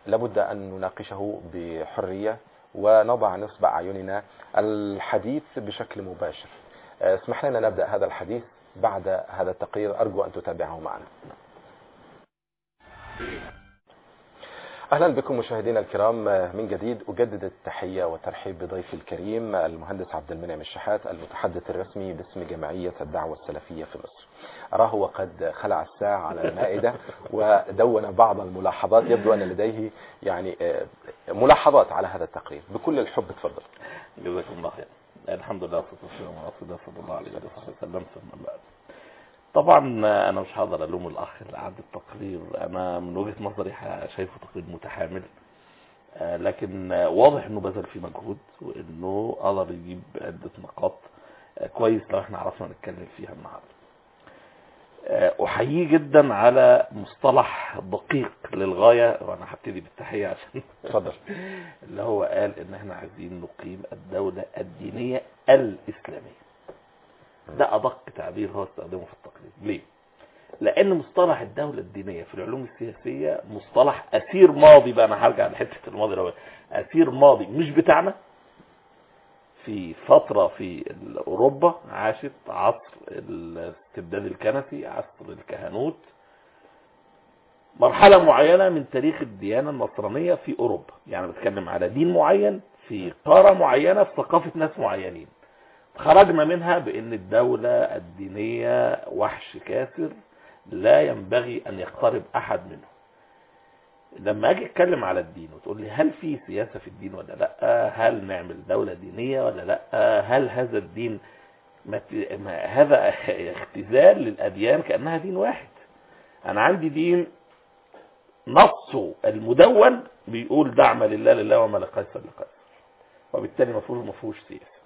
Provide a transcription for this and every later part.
لابد أن نناقشه بحرية ونضع نصب أعيننا الحديث بشكل مباشر آه، اسمح لنا نبدأ هذا الحديث بعد هذا التقرير أرجو أن تتابعه معنا اهلا بكم مشاهدينا الكرام من جديد اجدد التحيه والترحيب بضيفي الكريم المهندس عبد المنعم الشحات المتحدث الرسمي باسم جمعيه الدعوه السلفيه في مصر. اراه وقد خلع الساعه على المائده ودون بعض الملاحظات يبدو ان لديه يعني ملاحظات على هذا التقرير بكل الحب تفضل. جزاكم الله خير. الحمد لله والصلاه والسلام على رسول الله صلى الله عليه وسلم ثم بعد. طبعا انا مش هقدر الوم الاخ اللي عد التقرير انا من وجهه نظري شايفه تقرير متحامل لكن واضح انه بذل فيه مجهود وانه قدر يجيب عده نقاط كويس لو احنا عرفنا نتكلم فيها النهارده احييه جدا على مصطلح دقيق للغايه وانا هبتدي بالتحيه عشان اتفضل اللي هو قال ان احنا عايزين نقيم الدوله الدينيه الاسلاميه ده ادق تعبير هو استخدمه في التقرير ليه لان مصطلح الدوله الدينيه في العلوم السياسيه مصطلح اسير ماضي بقى انا هرجع لحته الماضي الاول اسير ماضي مش بتاعنا في فتره في اوروبا عاشت عصر الاستبداد الكنسي عصر الكهنوت مرحلة معينة من تاريخ الديانة النصرانية في أوروبا يعني بتكلم على دين معين في قارة معينة في ثقافة ناس معينين خرجنا منها بان الدولة الدينية وحش كاسر لا ينبغي ان يقترب احد منه لما اجي اتكلم على الدين وتقول لي هل في سياسة في الدين ولا لا هل نعمل دولة دينية ولا لا هل هذا الدين ما هذا اختزال للاديان كانها دين واحد انا عندي دين نصه المدون بيقول دعم لله لله وما لقيصر لقيصر وبالتالي مفروض ما فيهوش سياسه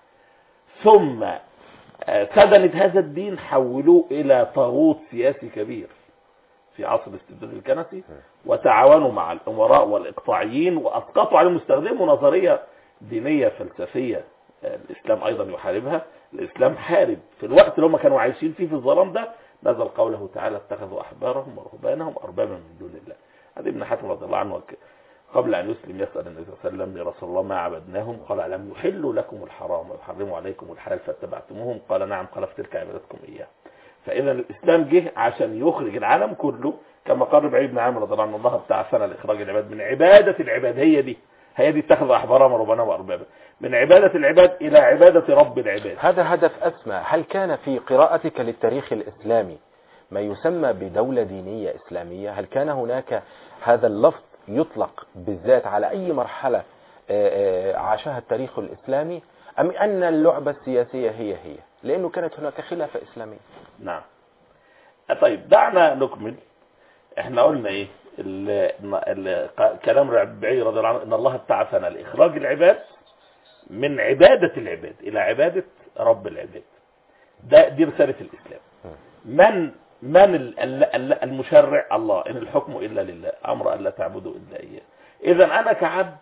ثم سدنة هذا الدين حولوه الى طاغوت سياسي كبير في عصر الاستبداد الكنسي وتعاونوا مع الامراء والاقطاعيين واسقطوا عليهم استخدموا نظريه دينيه فلسفيه الاسلام ايضا يحاربها الاسلام حارب في الوقت اللي هم كانوا عايشين فيه في الظلام ده نزل قوله تعالى اتخذوا احبارهم ورهبانهم اربابا من دون الله هذه ابن حاتم رضي الله عنه قبل أن يسلم يسأل النبي صلى الله عليه وسلم يا رسول الله ما عبدناهم قال لم يحلوا لكم الحرام ويحرموا عليكم الحلال فاتبعتموهم قال نعم قال فتلك عبادتكم إياه فإذا الإسلام جه عشان يخرج العالم كله كما قال ربعي بن عامر رضي الله عنه الله ابتعثنا لإخراج العباد من عبادة العباد هي دي هي دي اتخذ أحبارهم وربنا وأربابا من عبادة العباد إلى عبادة رب العباد هذا هدف أسمى هل كان في قراءتك للتاريخ الإسلامي ما يسمى بدولة دينية إسلامية هل كان هناك هذا اللفظ يطلق بالذات على أي مرحلة عاشها التاريخ الإسلامي أم أن اللعبة السياسية هي هي لأنه كانت هناك خلافة إسلامية نعم طيب دعنا نكمل احنا قلنا ايه ال ال كلام ربعي رضي الله عنه ان الله ابتعثنا لاخراج العباد من عبادة العباد الى عبادة رب العباد ده دي رسالة الاسلام من من المشرع الله ان الحكم الا لله امر ان لا تعبدوا الا اياه اذا انا كعبد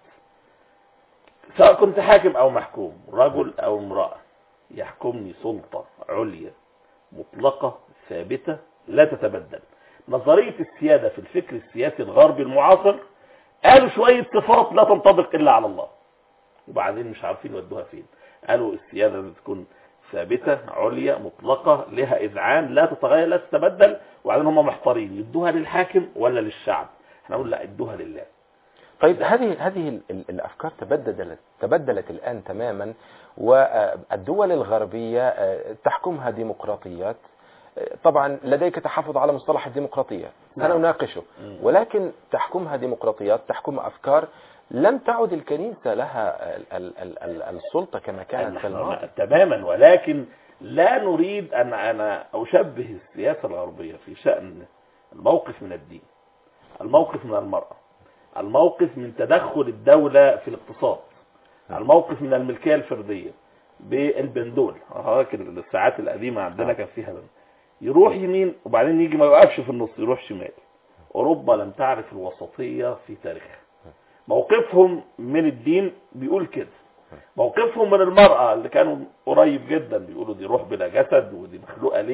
سواء كنت حاكم او محكوم رجل او امرأة يحكمني سلطة عليا مطلقة ثابتة لا تتبدل نظرية السيادة في الفكر السياسي الغربي المعاصر قالوا شوية صفات لا تنطبق الا على الله وبعدين مش عارفين يودوها فين قالوا السيادة تكون ثابتة عليا مطلقة لها إذعان لا تتغير لا تتبدل وبعدين هم محتارين يدوها للحاكم ولا للشعب احنا نقول لا ادوها لله طيب هذه هذه الافكار تبدلت تبدلت الان تماما والدول الغربيه تحكمها ديمقراطيات طبعا لديك تحفظ على مصطلح الديمقراطيه انا اناقشه ولكن تحكمها ديمقراطيات تحكم افكار لم تعد الكنيسة لها ال ال ال السلطة كما كانت في الماضي تماما ولكن لا نريد أن أنا أشبه السياسة الغربية في شأن الموقف من الدين الموقف من المرأة الموقف من تدخل الدولة في الاقتصاد الموقف من الملكية الفردية بالبندول هذاك الساعات القديمة عندنا كان فيها بند. يروح يمين وبعدين يجي ما يوقفش في النص يروح شمال أوروبا لم تعرف الوسطية في تاريخها موقفهم من الدين بيقول كده موقفهم من المرأة اللي كانوا قريب جدا بيقولوا دي روح بلا جسد ودي مخلوقة ليه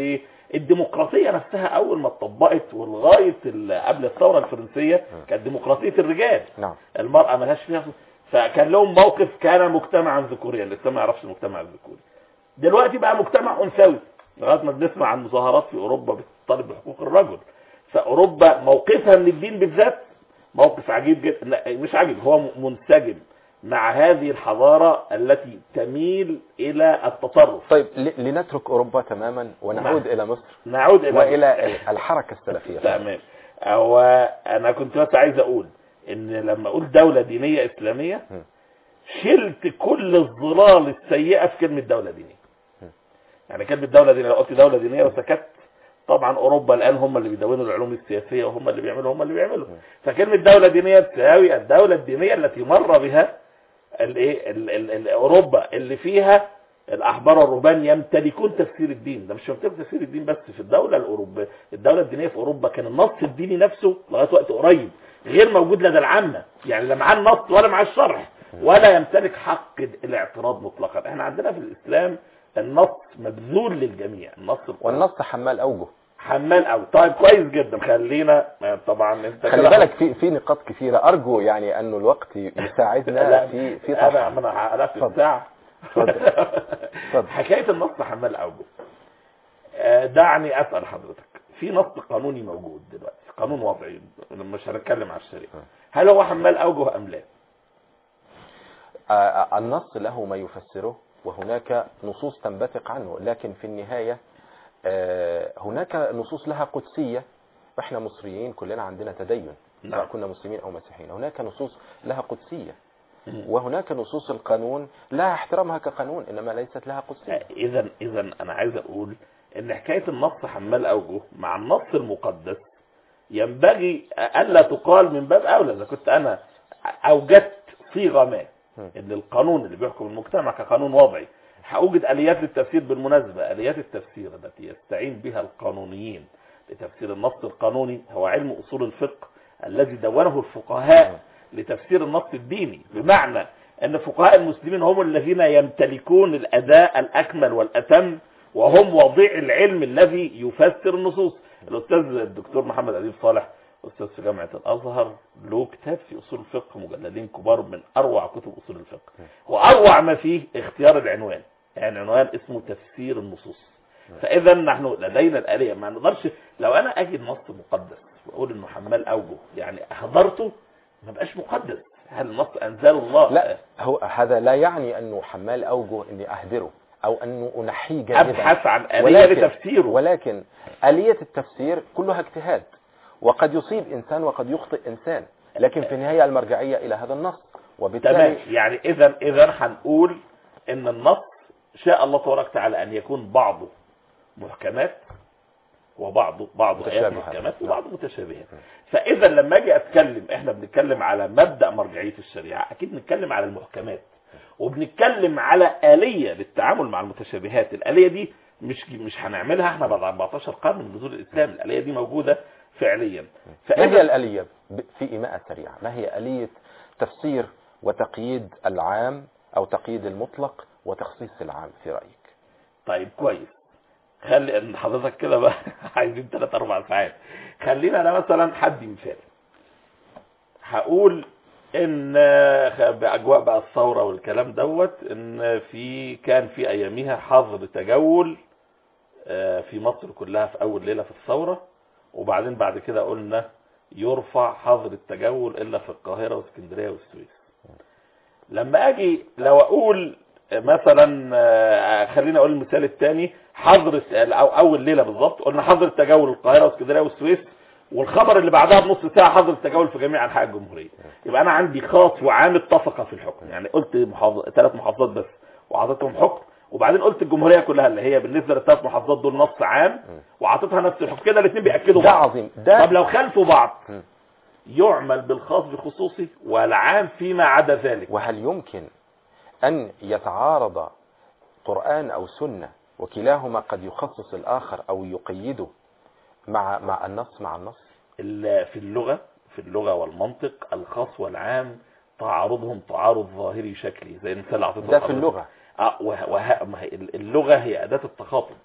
الديمقراطيه نفسها اول ما اتطبقت ولغايه ال- قبل الثوره الفرنسيه كانت ديمقراطيه الرجال نعم المرأة ملهاش فيها فكان لهم موقف كان مجتمعا ذكوريا لسه ما يعرفش المجتمع الذكوري دلوقتي بقى مجتمع انثوي لغايه ما بنسمع عن مظاهرات في اوروبا بتطالب بحقوق الرجل فاوروبا موقفها من الدين بالذات موقف عجيب جدا لا مش عجيب هو م- منسجم مع هذه الحضاره التي تميل الى التطرف طيب ل- لنترك اوروبا تماما ونعود الى مصر نعود الى والى ال- الحركه السلفيه تمام هو انا كنت بس عايز اقول ان لما اقول دولة دينية اسلامية م. شلت كل الظلال السيئة في كلمة دولة دينية يعني كلمة دولة دينية لو قلت دولة دينية وسكت طبعا اوروبا الان هم اللي بيدونوا العلوم السياسية وهم اللي بيعملوا هم اللي بيعملوا فكلمة دولة دينية تساوي الدولة الدينية التي مر بها الايه ال- ال- ال- اوروبا اللي فيها الاحبار والرهبان يمتلكون تفسير الدين ده مش يمتلك تفسير الدين بس في الدوله الاوروبيه الدوله الدينيه في اوروبا كان النص الديني نفسه لغايه وقت قريب غير موجود لدى العامه يعني لا معاه النص ولا معاه الشرح ولا يمتلك حق الاعتراض مطلقا احنا عندنا في الاسلام النص مبذول للجميع النص القرآني. والنص حمال اوجه حمال او طيب كويس جدا خلينا طبعا انت خلي كده بالك في في نقاط كثيره ارجو يعني انه الوقت يساعدنا لا، في في انا طرحها انا عرفت اتفضل. الساعه اتفضل. اتفضل. حكايه النص حمال اوجه آه، دعني اسال حضرتك في نص قانوني موجود دلوقتي قانون وضعي مش هنتكلم على الشريعه هل هو حمال اوجه ام لا آه، النص له ما يفسره وهناك نصوص تنبثق عنه لكن في النهاية آه، هناك نصوص لها قدسية واحنا مصريين كلنا عندنا تدين سواء نعم. كنا مسلمين او مسيحيين هناك نصوص لها قدسية وهناك نصوص القانون لها احترامها كقانون انما ليست لها قدسية اذا اذا انا عايز اقول ان حكايه النص حمال اوجه مع النص المقدس ينبغي الا تقال من باب اولى اذا كنت انا اوجدت صيغه ما ان القانون اللي بيحكم المجتمع كقانون وضعي هوجد اليات للتفسير بالمناسبه اليات التفسير التي يستعين بها القانونيين لتفسير النص القانوني هو علم اصول الفقه الذي دونه الفقهاء لتفسير النص الديني بمعنى ان فقهاء المسلمين هم الذين يمتلكون الاداء الاكمل والاتم وهم وضيع العلم الذي يفسر النصوص الاستاذ الدكتور محمد اديب صالح استاذ في جامعه الازهر له كتاب في اصول الفقه مجلدين كبار من اروع كتب اصول الفقه واروع ما فيه اختيار العنوان يعني عنوان اسمه تفسير النصوص فاذا نحن لدينا الاليه ما نقدرش لو انا اجد نص مقدس واقول انه حمال اوجه يعني احضرته ما بقاش مقدس هل النص انزل الله لا هو هذا لا يعني انه حمال اوجه اني اهدره او انه انحيه جانبا ابحث عن اليه ولكن لتفسيره ولكن آلية التفسير كلها اجتهاد وقد يصيب إنسان وقد يخطئ إنسان لكن في النهاية المرجعية إلى هذا النص تمام وبالتالي يعني اذا اذا هنقول ان النص شاء الله تبارك وتعالى ان يكون بعضه محكمات وبعضه بعض ايات متشابهات. محكمات نعم. وبعضه متشابهات فاذا لما اجي اتكلم احنا بنتكلم على مبدا مرجعيه الشريعه اكيد بنتكلم على المحكمات وبنتكلم على اليه للتعامل مع المتشابهات الاليه دي مش مش هنعملها احنا بعد 14 قرن من نزول الاسلام الاليه دي موجوده فعليا ما هي الآلية ب- في إيماءة سريعة ما هي آلية تفسير وتقييد العام أو تقييد المطلق وتخصيص العام في رأيك طيب كويس خلي ان حضرتك كده بقى عايزين ثلاث اربع ساعات خلينا انا مثلا حد مثال هقول ان خ- باجواء بقى الثوره والكلام دوت ان في كان في اياميها حظر تجول آه، في مصر كلها في اول ليله في الثوره وبعدين بعد كده قلنا يرفع حظر التجول الا في القاهره واسكندريه والسويس لما اجي لو اقول مثلا آه، خلينا اقول المثال الثاني حظر او اول ليله بالظبط قلنا حظر التجول القاهره واسكندريه والسويس والخبر اللي بعدها بنص ساعه حظر التجول في جميع انحاء الجمهوريه يبقى انا عندي خاص وعام اتفقا في الحكم يعني قلت محافظ ثلاث محافظات بس وعطيتهم حكم وبعدين قلت الجمهوريه كلها اللي هي بالنسبه للثلاث محافظات دول نص عام وعطيتها نفس الحكم كده الاثنين بياكدوا ده بعض عظيم ده طب لو خالفوا بعض م. يعمل بالخاص بخصوصي والعام فيما عدا ذلك وهل يمكن أن يتعارض قرآن أو سنة وكلاهما قد يخصص الآخر أو يقيده مع مع النص مع النص ال- في اللغة في اللغة والمنطق الخاص والعام تعارضهم تعارض ظاهري شكلي زي المثال اللي اعطيته ده في لحضرتك. اللغة اه وه... وه... ما هي اللغة هي أداة التخاطب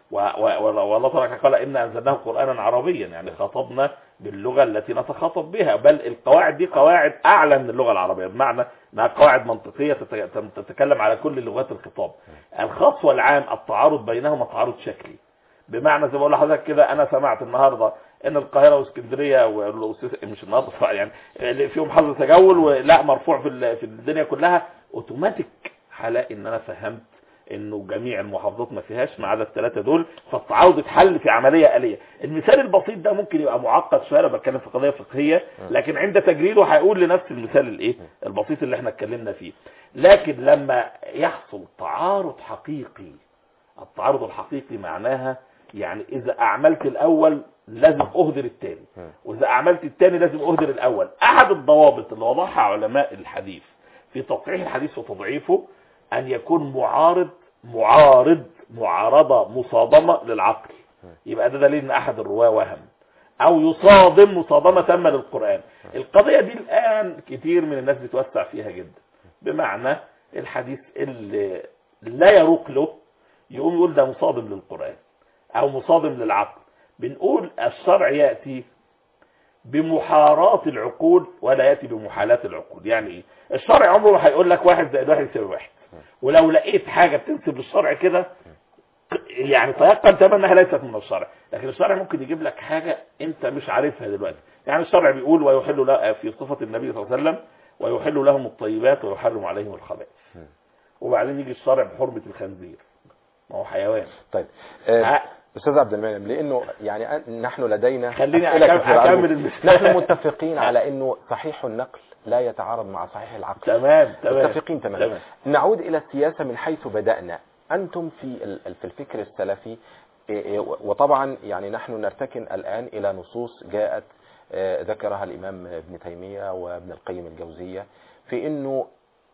و- و- والله تبارك قال إنا أنزلناه قرآنا عربيا يعني خاطبنا باللغة التي نتخاطب بها بل القواعد دي قواعد أعلى من اللغة العربية بمعنى أنها قواعد منطقية تت- تتكلم على كل لغات الخطاب الخاص والعام التعارض بينهما تعارض شكلي بمعنى زي ما بقول لحضرتك كده انا سمعت النهارده ان القاهره واسكندريه و- مش النهارده طبعا يعني اللي فيهم حظر تجول ولا مرفوع في ال- في الدنيا كلها اوتوماتيك هلاقي ان انا فهمت انه جميع المحافظات ما فيهاش ما عدا الثلاثه دول فالتعارض اتحل في عمليه اليه المثال البسيط ده ممكن يبقى معقد شويه انا بتكلم في قضيه فقهيه لكن عند تجريده هيقول لنفس المثال الايه البسيط اللي احنا اتكلمنا فيه لكن لما يحصل تعارض حقيقي التعارض الحقيقي معناها يعني اذا اعملت الاول لازم اهدر الثاني مم. واذا اعملت الثاني لازم اهدر الاول احد الضوابط اللي وضعها علماء الحديث في تصحيح الحديث وتضعيفه ان يكون معارض معارض معارضة مصادمة للعقل يبقى ده دليل ان احد الرواه وهم او يصادم مصادمة تامة للقرآن القضية دي الان كتير من الناس بتوسع فيها جدا بمعنى الحديث اللي لا يروق له يقوم يقول ده مصادم للقرآن او مصادم للعقل بنقول الشرع يأتي بمحاراة العقول ولا يأتي بمحالات العقول يعني ايه الشرع عمره ما هيقول لك واحد زائد واحد يساوي واحد ولو لقيت حاجة بتنسب للشرع كده يعني تيقن تماما انها ليست من الشرع لكن الشرع ممكن يجيب لك حاجة انت مش عارفها دلوقتي يعني الشرع بيقول ويحل له في صفة النبي صلى الله عليه وسلم ويحل لهم الطيبات ويحرم عليهم الخبائث وبعدين يجي الشرع بحرمة الخنزير ما هو حيوان طيب آه، ها، استاذ عبد المنعم لانه يعني أن- نحن لدينا خليني أسئلة أكمل- كثيرة أكمل عنه. المثال. نحن متفقين على انه صحيح النقل لا يتعارض مع صحيح العقل تمام تمام متفقين تماما تمام. نعود الى السياسه من حيث بدانا انتم في ال- في الفكر السلفي إيه إيه، وطبعا يعني نحن نرتكن الان الى نصوص جاءت آه، ذكرها الامام ابن تيميه وابن القيم الجوزيه في انه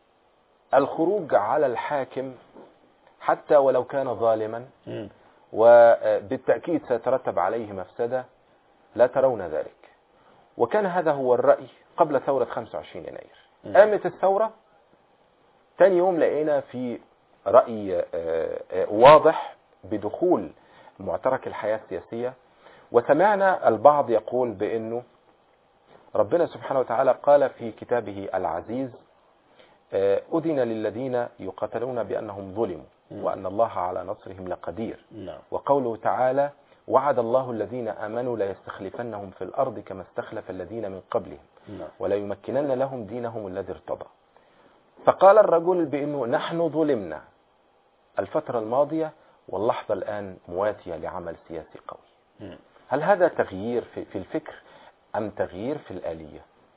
الخروج على الحاكم حتى ولو كان ظالما مم. وبالتأكيد سيترتب عليه مفسدة لا ترون ذلك وكان هذا هو الرأي قبل ثورة 25 يناير مم. قامت الثورة تاني يوم لقينا في رأي آه، آه، واضح بدخول معترك الحياة السياسية وسمعنا البعض يقول بأنه ربنا سبحانه وتعالى قال في كتابه العزيز آه، أذن للذين يقاتلون بأنهم ظلموا مم. وأن الله على نصرهم لقدير نعم وقوله تعالى وعد الله الذين آمنوا ليستخلفنهم في الأرض كما استخلف الذين من قبلهم نعم وليمكنن لهم دينهم الذي ارتضى فقال الرجل بأنه نحن ظلمنا الفترة الماضية واللحظة الآن مواتية لعمل سياسي قوي مم. هل هذا تغيير في في الفكر أم تغيير في الآلية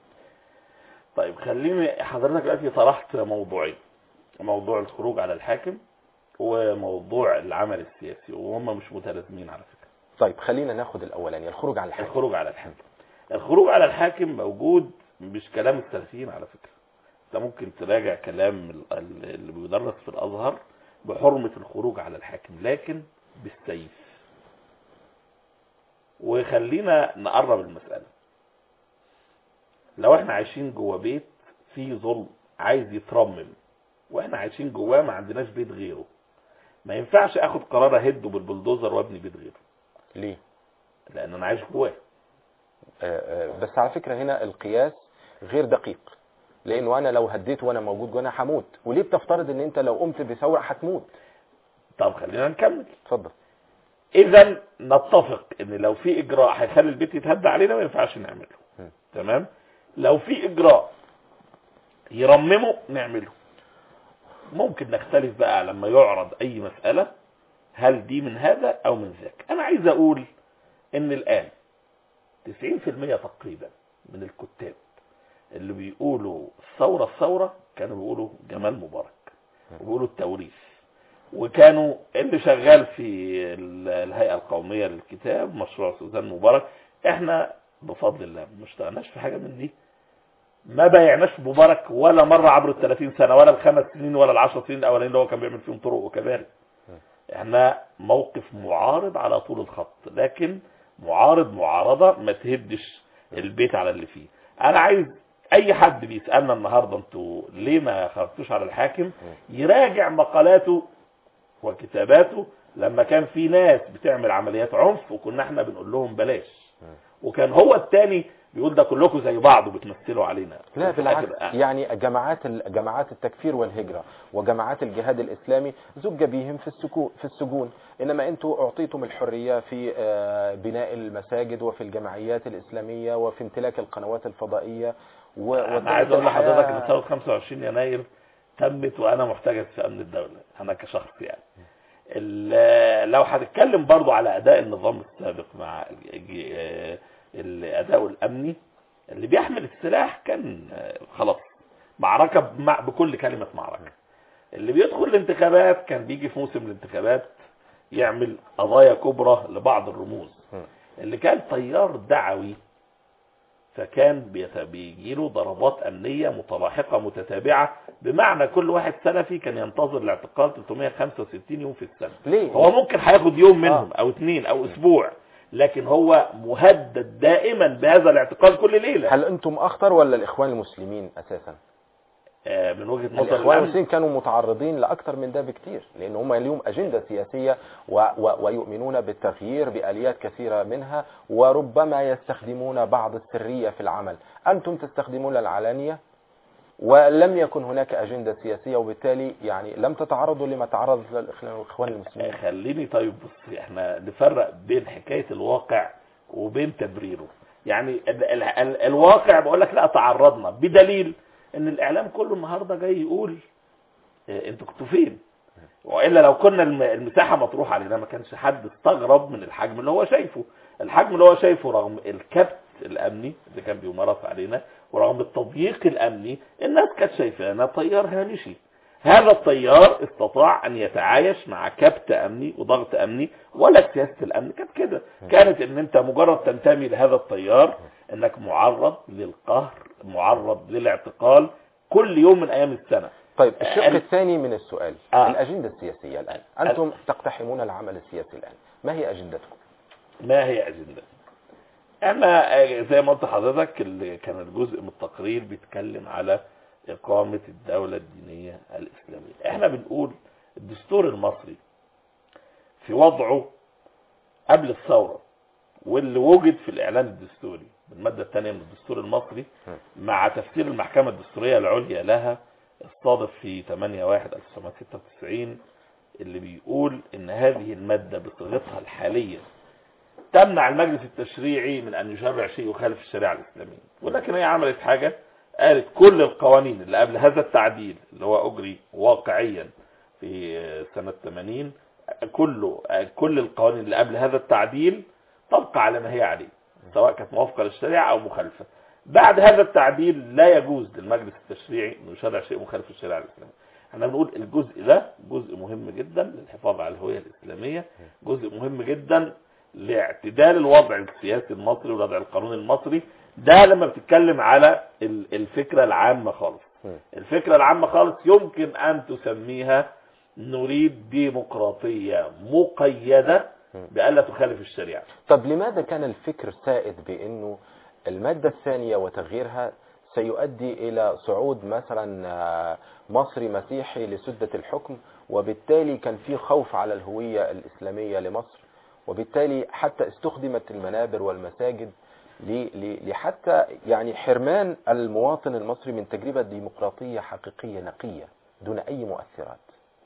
طيب خليني حضرتك دلوقتي طرحت موضوعين موضوع الخروج على الحاكم وموضوع العمل السياسي وهم مش متلازمين على فكرة طيب خلينا ناخد الأولاني الخروج على الحاكم الخروج على الحاكم الخروج على الحاكم موجود مش كلام السلفيين على فكرة انت ممكن تراجع كلام ال- ال- اللي بيدرس في الازهر بحرمة الخروج على الحاكم لكن بالسيف وخلينا نقرب المسألة لو احنا عايشين جوه بيت فيه ظلم عايز يترمم واحنا عايشين جواه ما عندناش بيت غيره ما ينفعش اخد قرار اهده بالبلدوزر وابني بيت غيره ليه لان انا عايش جواه آه، آه، بس على فكرة هنا القياس غير دقيق لانه انا لو هديت وانا موجود جوه انا هموت وليه بتفترض ان انت لو قمت بثوره هتموت طب خلينا نكمل اتفضل اذا نتفق ان لو في اجراء هيخلي البيت يتهدى علينا ما ينفعش نعمله م. تمام لو في اجراء يرممه نعمله ممكن نختلف بقى لما يعرض اي مسألة هل دي من هذا او من ذاك انا عايز اقول ان الان 90% تقريبا من الكتاب اللي بيقولوا الثورة الثورة كانوا بيقولوا جمال مبارك وبيقولوا التوريث وكانوا اللي شغال في ال- الهيئة القومية للكتاب مشروع سوزان مبارك احنا بفضل الله ما اشتغلناش في حاجة من دي ما بايعناش مبارك ولا مرة عبر ال 30 سنة ولا الخمس سنين ولا العشر سنين الاولانيين اللي هو كان بيعمل فيهم طرق وكباري احنا موقف معارض على طول الخط لكن معارض معارضة ما تهدش البيت على اللي فيه انا عايز اي حد بيسألنا النهاردة انتوا ليه ما خرجتوش على الحاكم يراجع مقالاته وكتاباته لما كان في ناس بتعمل عمليات عنف وكنا احنا بنقول لهم بلاش وكان هو التاني بيقول ده كلكم زي بعض وبتمثلوا علينا لا وفي الآخر بالعكس يعني جماعات ال- جماعات التكفير والهجرة وجماعات الجهاد الإسلامي زج بهم في السكو في السجون إنما أنتم أعطيتم الحرية في آه، بناء المساجد وفي الجمعيات الإسلامية وفي امتلاك القنوات الفضائية و- انا عايز وكانت اقول لحضرتك الحياة- ان ثوره 25 يناير تمت وانا محتجز في امن الدوله انا كشخص يعني ال- لو هتتكلم برضو على اداء النظام السابق مع ج- آه، الاداء الامني اللي بيحمل السلاح كان آه، خلاص معركه بمع- بكل كلمه معركه اللي بيدخل الانتخابات كان بيجي في موسم الانتخابات يعمل قضايا كبرى لبعض الرموز م. اللي كان تيار دعوي فكان بيت- بيجيله ضربات أمنية متلاحقة متتابعة بمعنى كل واحد سلفي كان ينتظر الاعتقال 365 يوم في السنة ليه؟ هو ممكن هياخد يوم منهم أو اثنين أو أسبوع لكن هو مهدد دائما بهذا الاعتقال كل ليلة هل أنتم أخطر ولا الإخوان المسلمين أساسا؟ آه، من وجهة نظر الإخوان الأمن المسلمين كانوا متعرضين لأكثر من ده بكتير لأن هم اليوم أجندة سياسية و و ويؤمنون بالتغيير بآليات كثيرة منها وربما يستخدمون بعض السرية في العمل أنتم تستخدمون العلانية ولم يكن هناك أجندة سياسية وبالتالي يعني لم تتعرضوا لما تعرض له الإخوان المسلمين خليني طيب بص احنا نفرق بين حكاية الواقع وبين تبريره يعني ال ال ال الواقع بقول لك لا تعرضنا بدليل ان الاعلام كله النهارده جاي يقول اه انتوا كنتوا فين والا لو كنا الم- المساحه مطروحه علينا ما كانش حد استغرب من الحجم اللي هو شايفه الحجم اللي هو شايفه رغم الكبت الامني اللي كان بيمارس علينا ورغم التضييق الامني الناس كانت شايفانا طيار هامشي هذا الطيار استطاع ان يتعايش مع كبت امني وضغط امني ولا سياسه الامن كانت كده كانت ان انت مجرد تنتمي لهذا الطيار انك معرض للقهر معرض للاعتقال كل يوم من ايام السنه طيب الشق ال- الثاني من السؤال آه. الأجندة السياسية الآن أنتم تقتحمون العمل السياسي الآن ما هي أجندتكم؟ ما هي اجنده انا آه، زي ما قلت لحضرتك اللي كان الجزء من التقرير بيتكلم على اقامه الدوله الدينيه الاسلاميه احنا بنقول الدستور المصري في وضعه قبل الثوره واللي وجد في الاعلان الدستوري بالماده الثانيه من الدستور المصري مع تفسير المحكمه الدستوريه العليا لها الصادف في 8 1 1996 اللي بيقول ان هذه الماده بصيغتها الحاليه تمنع المجلس التشريعي من ان يشرع شيء يخالف الشريعه الاسلاميه ولكن هي عملت حاجه قالت كل القوانين اللي قبل هذا التعديل اللي هو اجري واقعيا في سنه 80 كله كل القوانين اللي قبل هذا التعديل تبقى على ما هي عليه سواء كانت موافقه للشريعه او مخالفه بعد هذا التعديل لا يجوز للمجلس التشريعي انه يشرع شيء مخالف للشريعه الاسلاميه احنا بنقول الجزء ده جزء مهم جدا للحفاظ على الهويه الاسلاميه جزء مهم جدا لاعتدال الوضع السياسي المصري والوضع القانوني المصري ده لما بتتكلم على ال- الفكرة العامة خالص م. الفكرة العامة خالص يمكن أن تسميها نريد ديمقراطية مقيدة م. بألا تخالف الشريعة طب لماذا كان الفكر سائد بأنه المادة الثانية وتغييرها سيؤدي إلى صعود مثلا آه، مصري مسيحي لسدة الحكم وبالتالي كان في خوف على الهوية الإسلامية لمصر وبالتالي حتى استخدمت المنابر والمساجد ل- ل- لحتى يعني حرمان المواطن المصري من تجربة ديمقراطية حقيقية نقية دون أي مؤثرات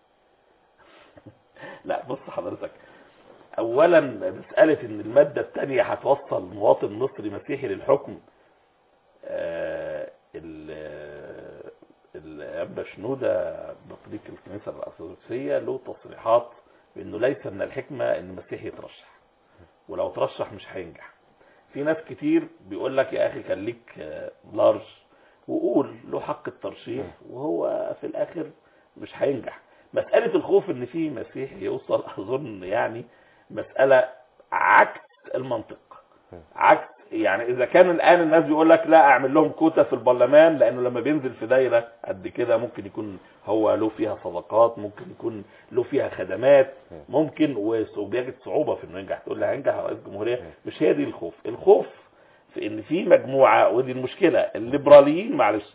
لا بص حضرتك اولا مسألة ان المادة الثانية هتوصل مواطن مصري مسيحي للحكم آه، ال- الأنبا شنودة بطريق الكنيسة الأرثوذكسية له تصريحات بأنه ليس من الحكمة أن المسيح يترشح ولو ترشح مش هينجح في ناس كتير بيقول لك يا أخي خليك آه، لارج وقول له حق الترشيح وهو في الآخر مش هينجح مسألة الخوف ان في مسيح يوصل اظن يعني مسألة عكس المنطق عكس يعني اذا كان الان الناس بيقول لك لا اعمل لهم كوتا في البرلمان لانه لما بينزل في دايرة قد كده ممكن يكون هو له فيها صدقات ممكن يكون له فيها خدمات ممكن وس- وبيجد صعوبة في انه ينجح تقول لي هينجح رئيس جمهورية مش هي دي الخوف الخوف في ان في مجموعة ودي المشكلة الليبراليين معلش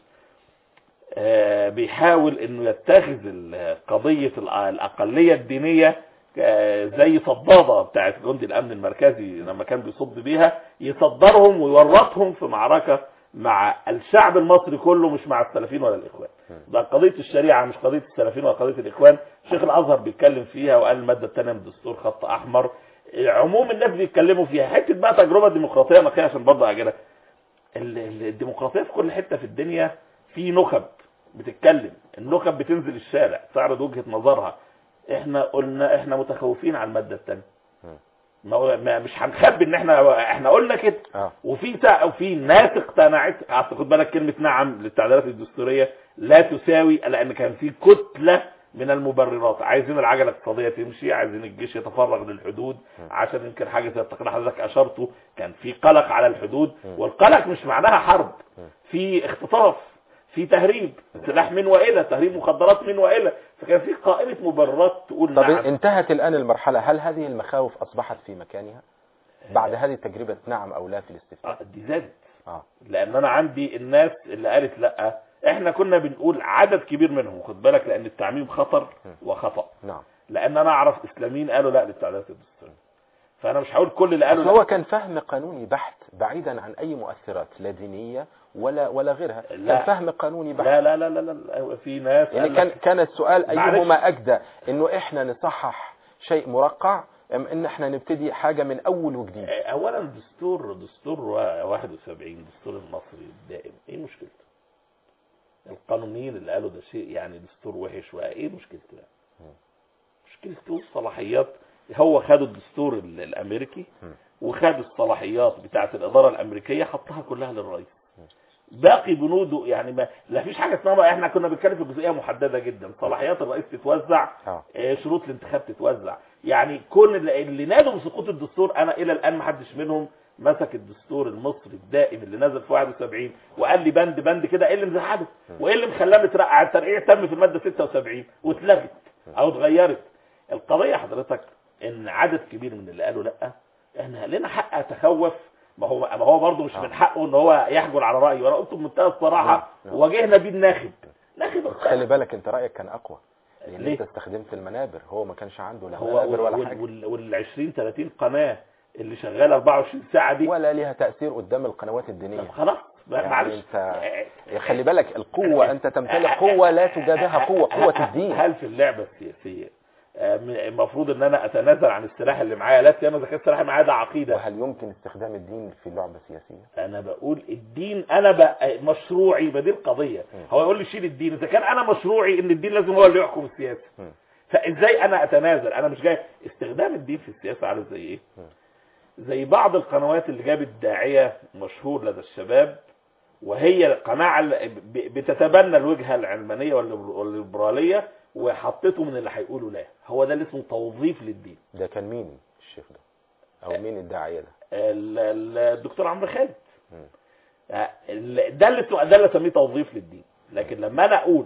آه، بيحاول انه يتخذ ال- قضية الأ- الاقلية الدينية آه، زي صدادة بتاعت جندي الامن المركزي لما كان بيصد بيها يصدرهم ويورطهم في معركة مع الشعب المصري كله مش مع السلفيين ولا الاخوان ده قضية الشريعة مش قضية السلفيين ولا قضية الاخوان شيخ الازهر بيتكلم فيها وقال المادة الثانية من الدستور خط احمر عموم الناس بيتكلموا فيها حتة بقى تجربة ديمقراطية نقية عشان برضه اجلها ال- ال- الديمقراطية في كل حتة في الدنيا في نخب بتتكلم النخب بتنزل الشارع تعرض وجهة نظرها احنا قلنا احنا متخوفين على المادة الثانية مم. ما هو ما مش هنخبي ان احنا احنا قلنا كده اه وفي تا- وفي ناس اقتنعت أصل خد بالك كلمه نعم للتعديلات الدستوريه لا تساوي لان كان في كتله من المبررات عايزين العجله الاقتصاديه تمشي عايزين الجيش يتفرغ للحدود عشان يمكن حاجه زي التقرير حضرتك اشرته كان في قلق على الحدود والقلق مش معناها حرب في اختطاف في تهريب سلاح من والى تهريب مخدرات من والى فكان في قائمه مبررات تقول طب نعم انتهت الآن المرحلة هل هذه المخاوف أصبحت في مكانها بعد هذه تجربة نعم أو لا في الاستفتاء آه، دي زادت آه. لان انا عندي الناس اللي قالت لا احنا كنا بنقول عدد كبير منهم خد بالك لان التعميم خطر وخطا نعم لان انا اعرف اسلاميين قالوا لا للتعديلات الدستوريه فانا مش هقول كل اللي قالوا أصل لا هو كان فهم قانوني بحت بعيدا عن أي مؤثرات لا دينية ولا ولا غيرها لا. كان فهم قانوني بحت لا لا لا لا, لا. في ناس يعني قال كان لك كان السؤال معلش. أيهما أجدى إنه إحنا نصحح شيء مرقع أم إن إحنا نبتدي حاجة من أول وجديد آه، اولا دستور دستور 71 دستور المصري الدائم ايه مشكلته القانونيين اللي قالوا ده شيء يعني دستور وحش وايه مشكلته يعني مشكلته صلاحيات هو خد الدستور ال- الامريكي وخد الصلاحيات بتاعه الاداره الامريكيه حطها كلها للرئيس باقي بنوده يعني ما لا فيش حاجه اسمها احنا كنا بنتكلم في جزئيه محدده جدا صلاحيات الرئيس تتوزع آه. آه، شروط الانتخاب تتوزع يعني كل اللي اللي نادوا بسقوط الدستور انا الى الان ما حدش منهم مسك الدستور المصري الدائم اللي نزل في 71 وقال لي بند بند كده ايه اللي مزعله وايه اللي مخلاه مترقع الترقيع تم في الماده 76 واتلغت او اتغيرت القضيه حضرتك ان عدد كبير من اللي قالوا لا احنا لنا حق اتخوف ما هو ما هو برضه مش آه. من حقه ان هو يحجر على رايه وانا قلت بمنتهى الصراحه نعم. واجهنا بيه الناخب ناخب بس خلي بالك أنت رأيك كان أقوى لأن ليه؟ أنت استخدمت المنابر هو ما كانش عنده لا هو منابر ولا وال- حاجة وال وال 20 30 قناه اللي شغاله 24 ساعه دي ولا ليها تأثير قدام القنوات الدينية طب خلاص بقى يعني معلش انت آه، خلي بالك القوة أنت تمتلك قوة لا تجابهها قوة قوة الدين هل في اللعبه السياسيه آه، م- المفروض ان انا اتنازل عن السلاح اللي معايا لا سيما اذا كان السلاح اللي معايا ده عقيده وهل يمكن استخدام الدين في لعبة سياسية انا بقول الدين انا بقى مشروعي ما دي القضيه هو يقول لي شيل الدين اذا كان انا مشروعي ان الدين لازم هو اللي يحكم السياسه مم. فازاي انا اتنازل انا مش جاي استخدام الدين في السياسه عارف زي ايه زي بعض القنوات اللي جابت داعيه مشهور لدى الشباب وهي القناعه اللي ب- بتتبنى الوجهه العلمانيه والليبر- والليبراليه وحطته من اللي هيقولوا لا هو ده اللي اسمه توظيف للدين ده كان مين الشيخ ده أو مين الداعية ده ال- ال- الدكتور عمرو خالد مم. آه، ال- ده اللي ده اللي اسميه توظيف للدين لكن لما انا اقول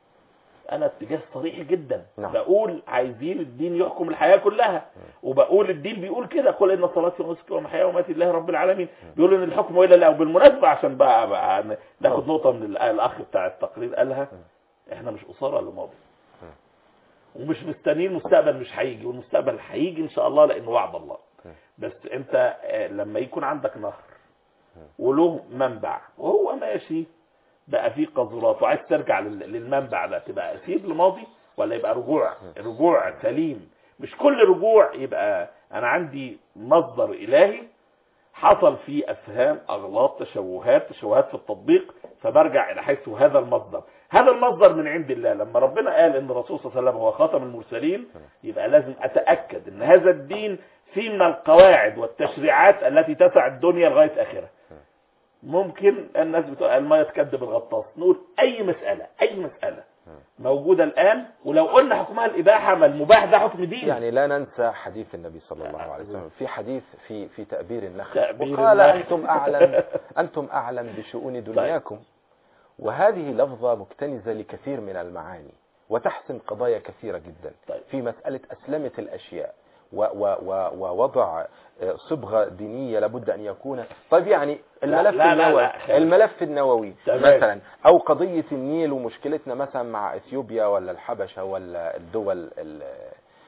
انا اتجاه صريح جدا نعم. بقول عايزين الدين يحكم الحياه كلها وبقول الدين بيقول كده قل ان صلاتي ونسكي ومحياي ومماتي لله رب العالمين بيقول ان الحكم الا لا وبالمناسبه عشان بقى, بقى ن- ناخد نقطه من ال- الاخ بتاع التقرير قالها احنا مش اساره لماضي ومش مستنيين المستقبل مش هيجي والمستقبل هيجي ان شاء الله لانه وعد الله بس انت آه، لما يكون عندك نهر وله منبع وهو ماشي بقى فيه قذورات وعايز ترجع لل- للمنبع ده تبقى اسير لماضي ولا يبقى رجوع رجوع سليم مش كل رجوع يبقى انا عندي مصدر الهي حصل فيه افهام اغلاط تشوهات تشوهات في التطبيق فبرجع الى حيث هذا المصدر هذا المصدر من عند الله لما ربنا قال ان الرسول صلى الله عليه وسلم هو خاتم المرسلين يبقى لازم اتاكد ان هذا الدين فيه من القواعد والتشريعات التي تسع الدنيا لغايه اخرها ممكن الناس بتوع الميه تكذب الغطاس نقول اي مساله اي مساله موجوده الان ولو قلنا حكمها الاباحه ما المباح ده حكم دين يعني لا ننسى حديث النبي صلى الله عليه وسلم في حديث في في تأبير النخل تأبير وقال النخل. أنتم أعلم أنتم أعلم بشؤون دنياكم وهذه لفظة مكتنزة لكثير من المعاني وتحسم قضايا كثيرة جدا طيب. في مسألة أسلمة الأشياء و و و ووضع آه، صبغة دينية لابد أن يكون طيب يعني الملف لا، لا، لا، النووي خير. الملف النووي تمام. مثلا أو قضية النيل ومشكلتنا مثلا مع إثيوبيا ولا الحبشة ولا الدول ال-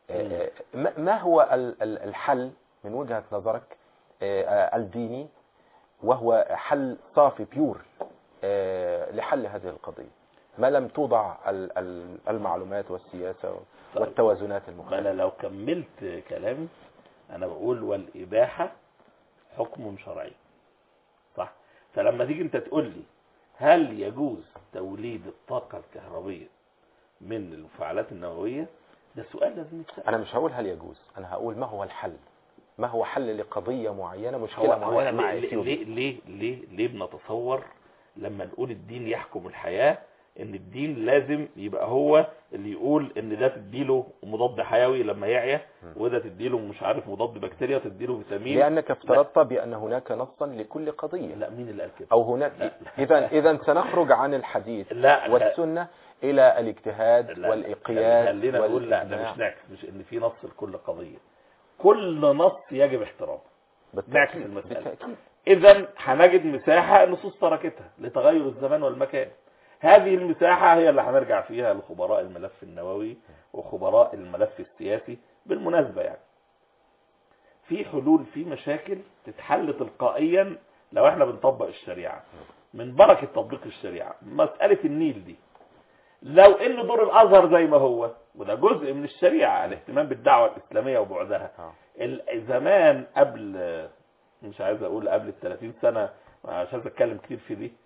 آه، ما ما هو ال- ال- الحل من وجهة نظرك آه، آه، الديني وهو حل صافي بيور آه، لحل هذه القضية ما لم توضع ال- ال- المعلومات والسياسة طيب. والتوازنات ما المختلفة انا لو كملت كلامي انا بقول والاباحه حكم شرعي صح فلما تيجي انت تقول لي هل يجوز توليد الطاقه الكهربيه من المفاعلات النوويه ده سؤال لازم يتسال أنا مش هقول هل يجوز أنا هقول ما هو الحل ما هو حل لقضية معينة هو مشكلة هو معينة مع ليه, إثيوبيا ليه ليه ليه ليه بنتصور لما نقول الدين يحكم الحياه ان الدين لازم يبقى هو اللي يقول ان ده تديله مضاد حيوي لما يعيا وده تديله مش عارف مضاد بكتيريا تديله فيتامين لأنك افترضت بأن هناك نصا لكل قضية لا مين اللي قال كده أو هناك إذا إذا سنخرج عن الحديث لا والسنة إلى الاجتهاد لا، والإقياد خلينا نقول لا ده والإجماع. مش نعكس مش ان في نص لكل قضيه كل نص يجب احترامه نعكس بالتأكيد المسألة. بالتأكيد اذا هنجد مساحه النصوص تركتها لتغير الزمان والمكان هذه المساحه هي اللي هنرجع فيها لخبراء الملف النووي وخبراء الملف السياسي بالمناسبه يعني في حلول في مشاكل تتحل تلقائيا لو احنا بنطبق الشريعه من بركه تطبيق الشريعه مساله النيل دي لو ان دور الازهر زي ما هو وده جزء من الشريعه الاهتمام بالدعوه الاسلاميه وبعدها آه. ال- زمان قبل مش عايز اقول قبل ال 30 سنه مش عايز اتكلم كتير في دي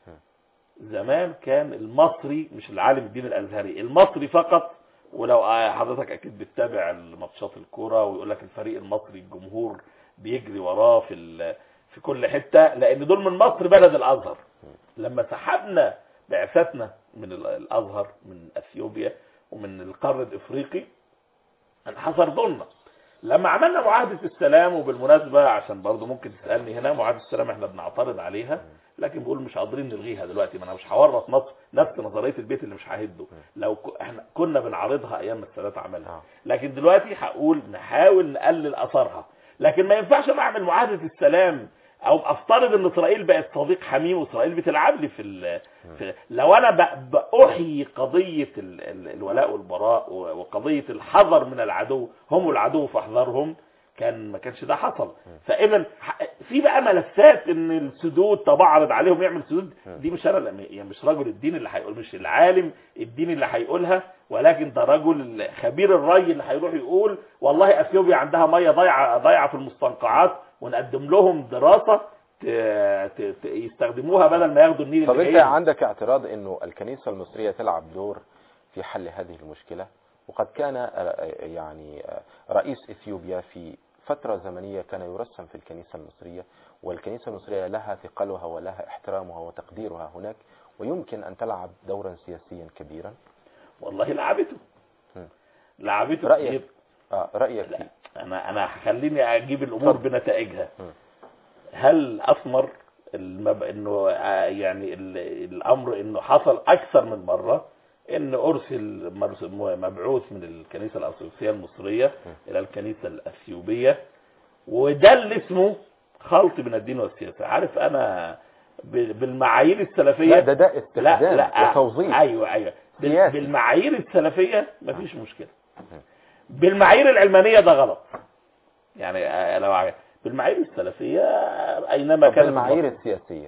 زمان كان المصري مش العالم الدين الازهري المصري فقط ولو حضرتك اكيد بتتابع الماتشات الكوره ويقول لك الفريق المصري الجمهور بيجري وراه في ال- في كل حته لان دول من مصر بلد الازهر لما سحبنا بعثتنا من ال- الازهر من اثيوبيا ومن القرن الافريقي انحصر ظلنا لما عملنا معاهدة السلام وبالمناسبة عشان برضو ممكن تسألني هنا معاهدة السلام احنا بنعترض عليها لكن بقول مش قادرين نلغيها دلوقتي ما انا مش هورط مصر نفس نظرية البيت اللي مش ههده لو ك- احنا كنا بنعارضها ايام ما السادات عملها آه. لكن دلوقتي هقول نحاول نقلل اثرها لكن ما ينفعش أنا اعمل معاهدة السلام او افترض ان اسرائيل بقت صديق حميم واسرائيل بتلعب لي في, ال... في لو انا ب... باحيي قضيه ال... ال... الولاء والبراء و- وقضيه الحذر من العدو هم العدو فاحذرهم كان ما كانش ده حصل فاذا ح- في بقى ملفات ان السدود طب اعرض عليهم يعمل سدود دي مش انا اللي- يعني مش رجل الدين اللي هيقول مش العالم الديني اللي هيقولها ولكن ده رجل خبير الري اللي هيروح يقول والله اثيوبيا عندها ميه ضايعه ضايعه في المستنقعات ونقدم لهم دراسه ت- ت- ت- يستخدموها بدل ما ياخدوا النيل طب اللي انت جاي. عندك اعتراض انه الكنيسة المصرية تلعب دور في حل هذه المشكلة وقد كان آه، يعني آه، رئيس اثيوبيا في فترة زمنية كان يرسم في الكنيسة المصرية والكنيسة المصرية لها ثقلها ولها احترامها وتقديرها هناك ويمكن ان تلعب دورا سياسيا كبيرا والله لعبته مم. لعبته رأيك كتير. آه رأيك لا فيه انا انا خليني اجيب الامور اتفضل. بنتائجها مم. هل اثمر المب... انه آه، يعني ال... الامر انه حصل اكثر من مره ان ارسل مرس- م- مبعوث من الكنيسه الارثوذكسيه المصريه الى الكنيسه الاثيوبيه وده اللي اسمه خلط بين الدين والسياسه عارف انا ب- بالمعايير السلفيه لا ده ده لا استخدام لا وتوظيف ايوه ايوه بال- سياسي. بالمعايير السلفيه مفيش مشكله بالمعايير العلمانيه ده غلط يعني آه، لو ع- بالمعايير السلفيه آه، اينما طب كانت بالمعايير المصر. السياسية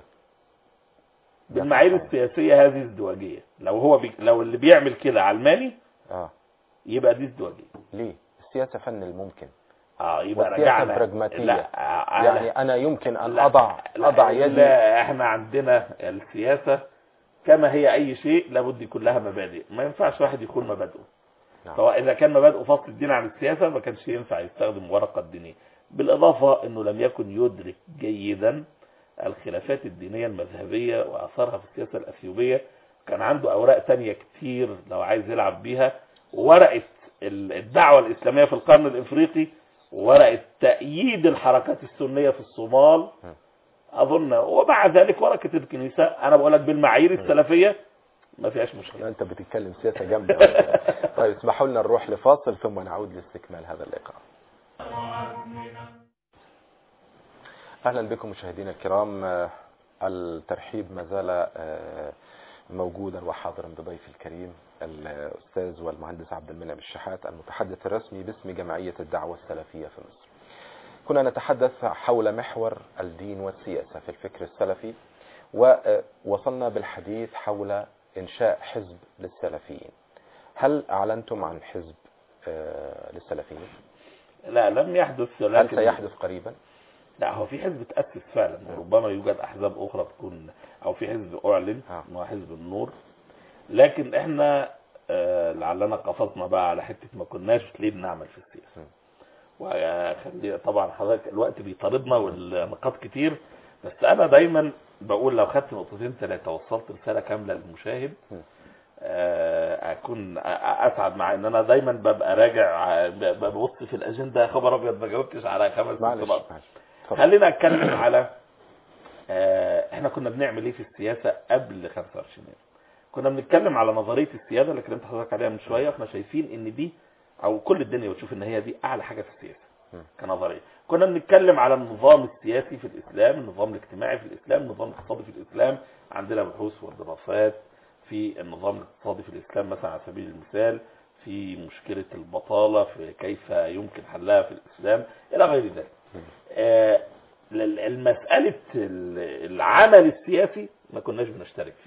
بالمعايير السياسيه هذه ازدواجيه لو هو بي... لو اللي بيعمل كده علماني اه يبقى دي ازدواجيه ليه السياسة فن الممكن اه يبقى والسياسة رجعنا براجماتية. لا آه، يعني لا. انا يمكن ان لا. اضع لا. اضع يدي لا احنا عندنا السياسه كما هي اي شيء لابد يكون لها مبادئ ما ينفعش واحد يكون مبادئه نعم. سواء اذا كان مبادئه فصل الدين عن السياسه ما كانش ينفع يستخدم ورقه دينيه بالاضافه انه لم يكن يدرك جيدا الخلافات الدينيه المذهبيه واثرها في السياسه الاثيوبيه كان عنده اوراق تانية كتير لو عايز يلعب بيها ورقه ال- الدعوه الاسلاميه في القرن الافريقي ورقه تأييد الحركات السنيه في الصومال اظن ومع ذلك ورقه الكنيسه انا بقول لك بالمعايير السلفيه ما فيهاش مشكله انت بتتكلم سياسة جامدة طيب اسمحوا لنا نروح لفاصل ثم نعود لاستكمال هذا اللقاء اهلا بكم مشاهدينا الكرام آه، الترحيب ما زال آه، موجودا وحاضرا بضيفي الكريم الأستاذ والمهندس عبد المنعم الشحات المتحدث الرسمي باسم جمعية الدعوة السلفية في مصر كنا نتحدث حول محور الدين والسياسة في الفكر السلفي ووصلنا بالحديث حول إنشاء حزب للسلفيين هل أعلنتم عن حزب آه، للسلفيين؟ لا لم يحدث هل ولكن سيحدث قريبا؟ لا هو في حزب تأسس فعلا وربما يوجد أحزاب أخرى تكون أو في حزب أعلن آه. هو حزب النور لكن إحنا آه، لعلنا قفزنا بقى على حتة ما كناش ليه بنعمل في السياسة م. وخلي طبعا حضرتك الوقت بيطاردنا والنقاط كتير بس أنا دايما بقول لو خدت نقطتين ثلاثة وصلت رسالة كاملة للمشاهد م. آه، اكون أ- أ- اسعد مع ان انا دايما ببقى راجع ع- ب- ببص في الاجنده يا خبر ابيض ما جاوبتش على خمس معلش نقط معلش اتفضل. خلينا اتكلم على آه، احنا كنا بنعمل ايه في السياسه قبل 25 يناير كنا بنتكلم على نظريه السياده اللي كلمت حضرتك عليها من شويه احنا شايفين ان دي او كل الدنيا بتشوف ان هي دي اعلى حاجه في السياسه م. كنظريه كنا بنتكلم على النظام السياسي في الاسلام النظام الاجتماعي في الاسلام النظام الاقتصادي في الاسلام عندنا بحوث ودراسات في النظام الاقتصادي في الاسلام مثلا على سبيل المثال في مشكله البطاله في كيف يمكن حلها في الاسلام الى غير ذلك آه، ال- المسألة ال- العمل السياسي ما كناش بنشترك فيه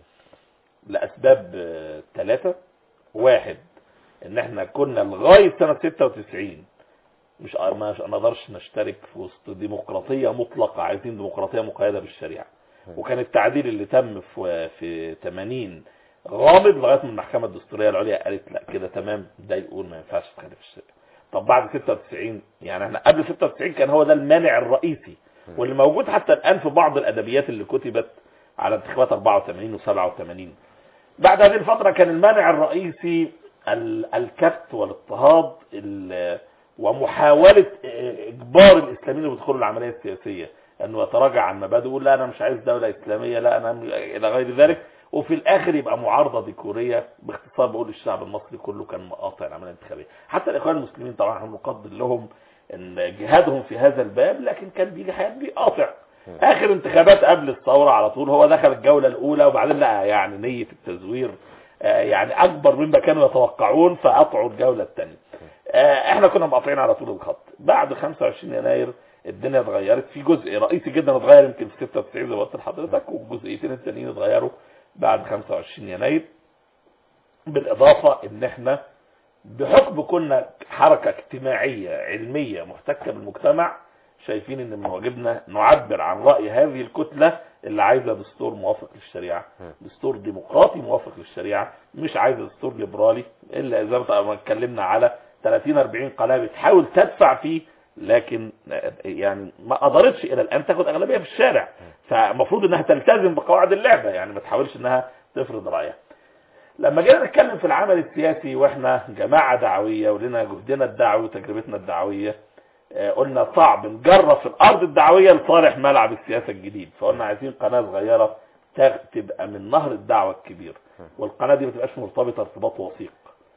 لأسباب آه، ثلاثة واحد ان احنا كنا لغاية سنة 96 مش ما نقدرش نشترك في وسط ديمقراطية مطلقة عايزين ديمقراطية مقيدة بالشريعة وكان التعديل اللي تم في في 80 غامض لغايه ما المحكمه الدستوريه العليا قالت لا كده تمام ده يقول ما ينفعش تخالف الشريعه طب بعد 96 يعني احنا قبل 96 كان هو ده المانع الرئيسي واللي موجود حتى الان في بعض الادبيات اللي كتبت على انتخابات 84 و87 بعد هذه الفتره كان المانع الرئيسي ال- الكبت والاضطهاد ال- ومحاوله اجبار الاسلاميين اللي بيدخلوا العمليه السياسيه انه يتراجع عن مبادئه يقول لا انا مش عايز دوله اسلاميه لا انا م- الى غير ذلك وفي الاخر يبقى معارضه ديكوريه باختصار بقول الشعب المصري كله كان مقاطع العمليه الانتخابيه حتى الاخوان المسلمين طبعا احنا نقدر لهم ان جهادهم في هذا الباب لكن كان بيجي حياه بيقاطع اخر انتخابات قبل الثوره على طول هو دخل الجوله الاولى وبعدين لقى يعني نيه التزوير آه، يعني اكبر مما كانوا يتوقعون فقطعوا الجوله الثانيه احنا كنا مقاطعين على طول الخط بعد 25 يناير الدنيا اتغيرت في جزء رئيسي جدا اتغير يمكن في 96 زي ما قلت لحضرتك والجزئيتين التانيين اتغيروا بعد 25 يناير بالاضافه ان احنا بحكم كنا حركه اجتماعيه علميه محتكه بالمجتمع شايفين ان من واجبنا نعبر عن راي هذه الكتله اللي عايزه دستور موافق للشريعه دستور ديمقراطي موافق للشريعه مش عايزه دستور ليبرالي الا اذا ما اتكلمنا على 30 40 قناه بتحاول تدفع فيه لكن يعني ما قدرتش الى الان تاخد اغلبيه في الشارع فالمفروض انها تلتزم بقواعد اللعبه يعني ما تحاولش انها تفرض رايها لما جينا نتكلم في العمل السياسي واحنا جماعه دعويه ولنا جهدنا الدعوي وتجربتنا الدعويه آه، قلنا صعب نجرب في الارض الدعويه لصالح ملعب السياسه الجديد فقلنا عايزين قناه صغيره تغ- تبقى من نهر الدعوه الكبير والقناه دي ما تبقاش مرتبطه ارتباط وثيق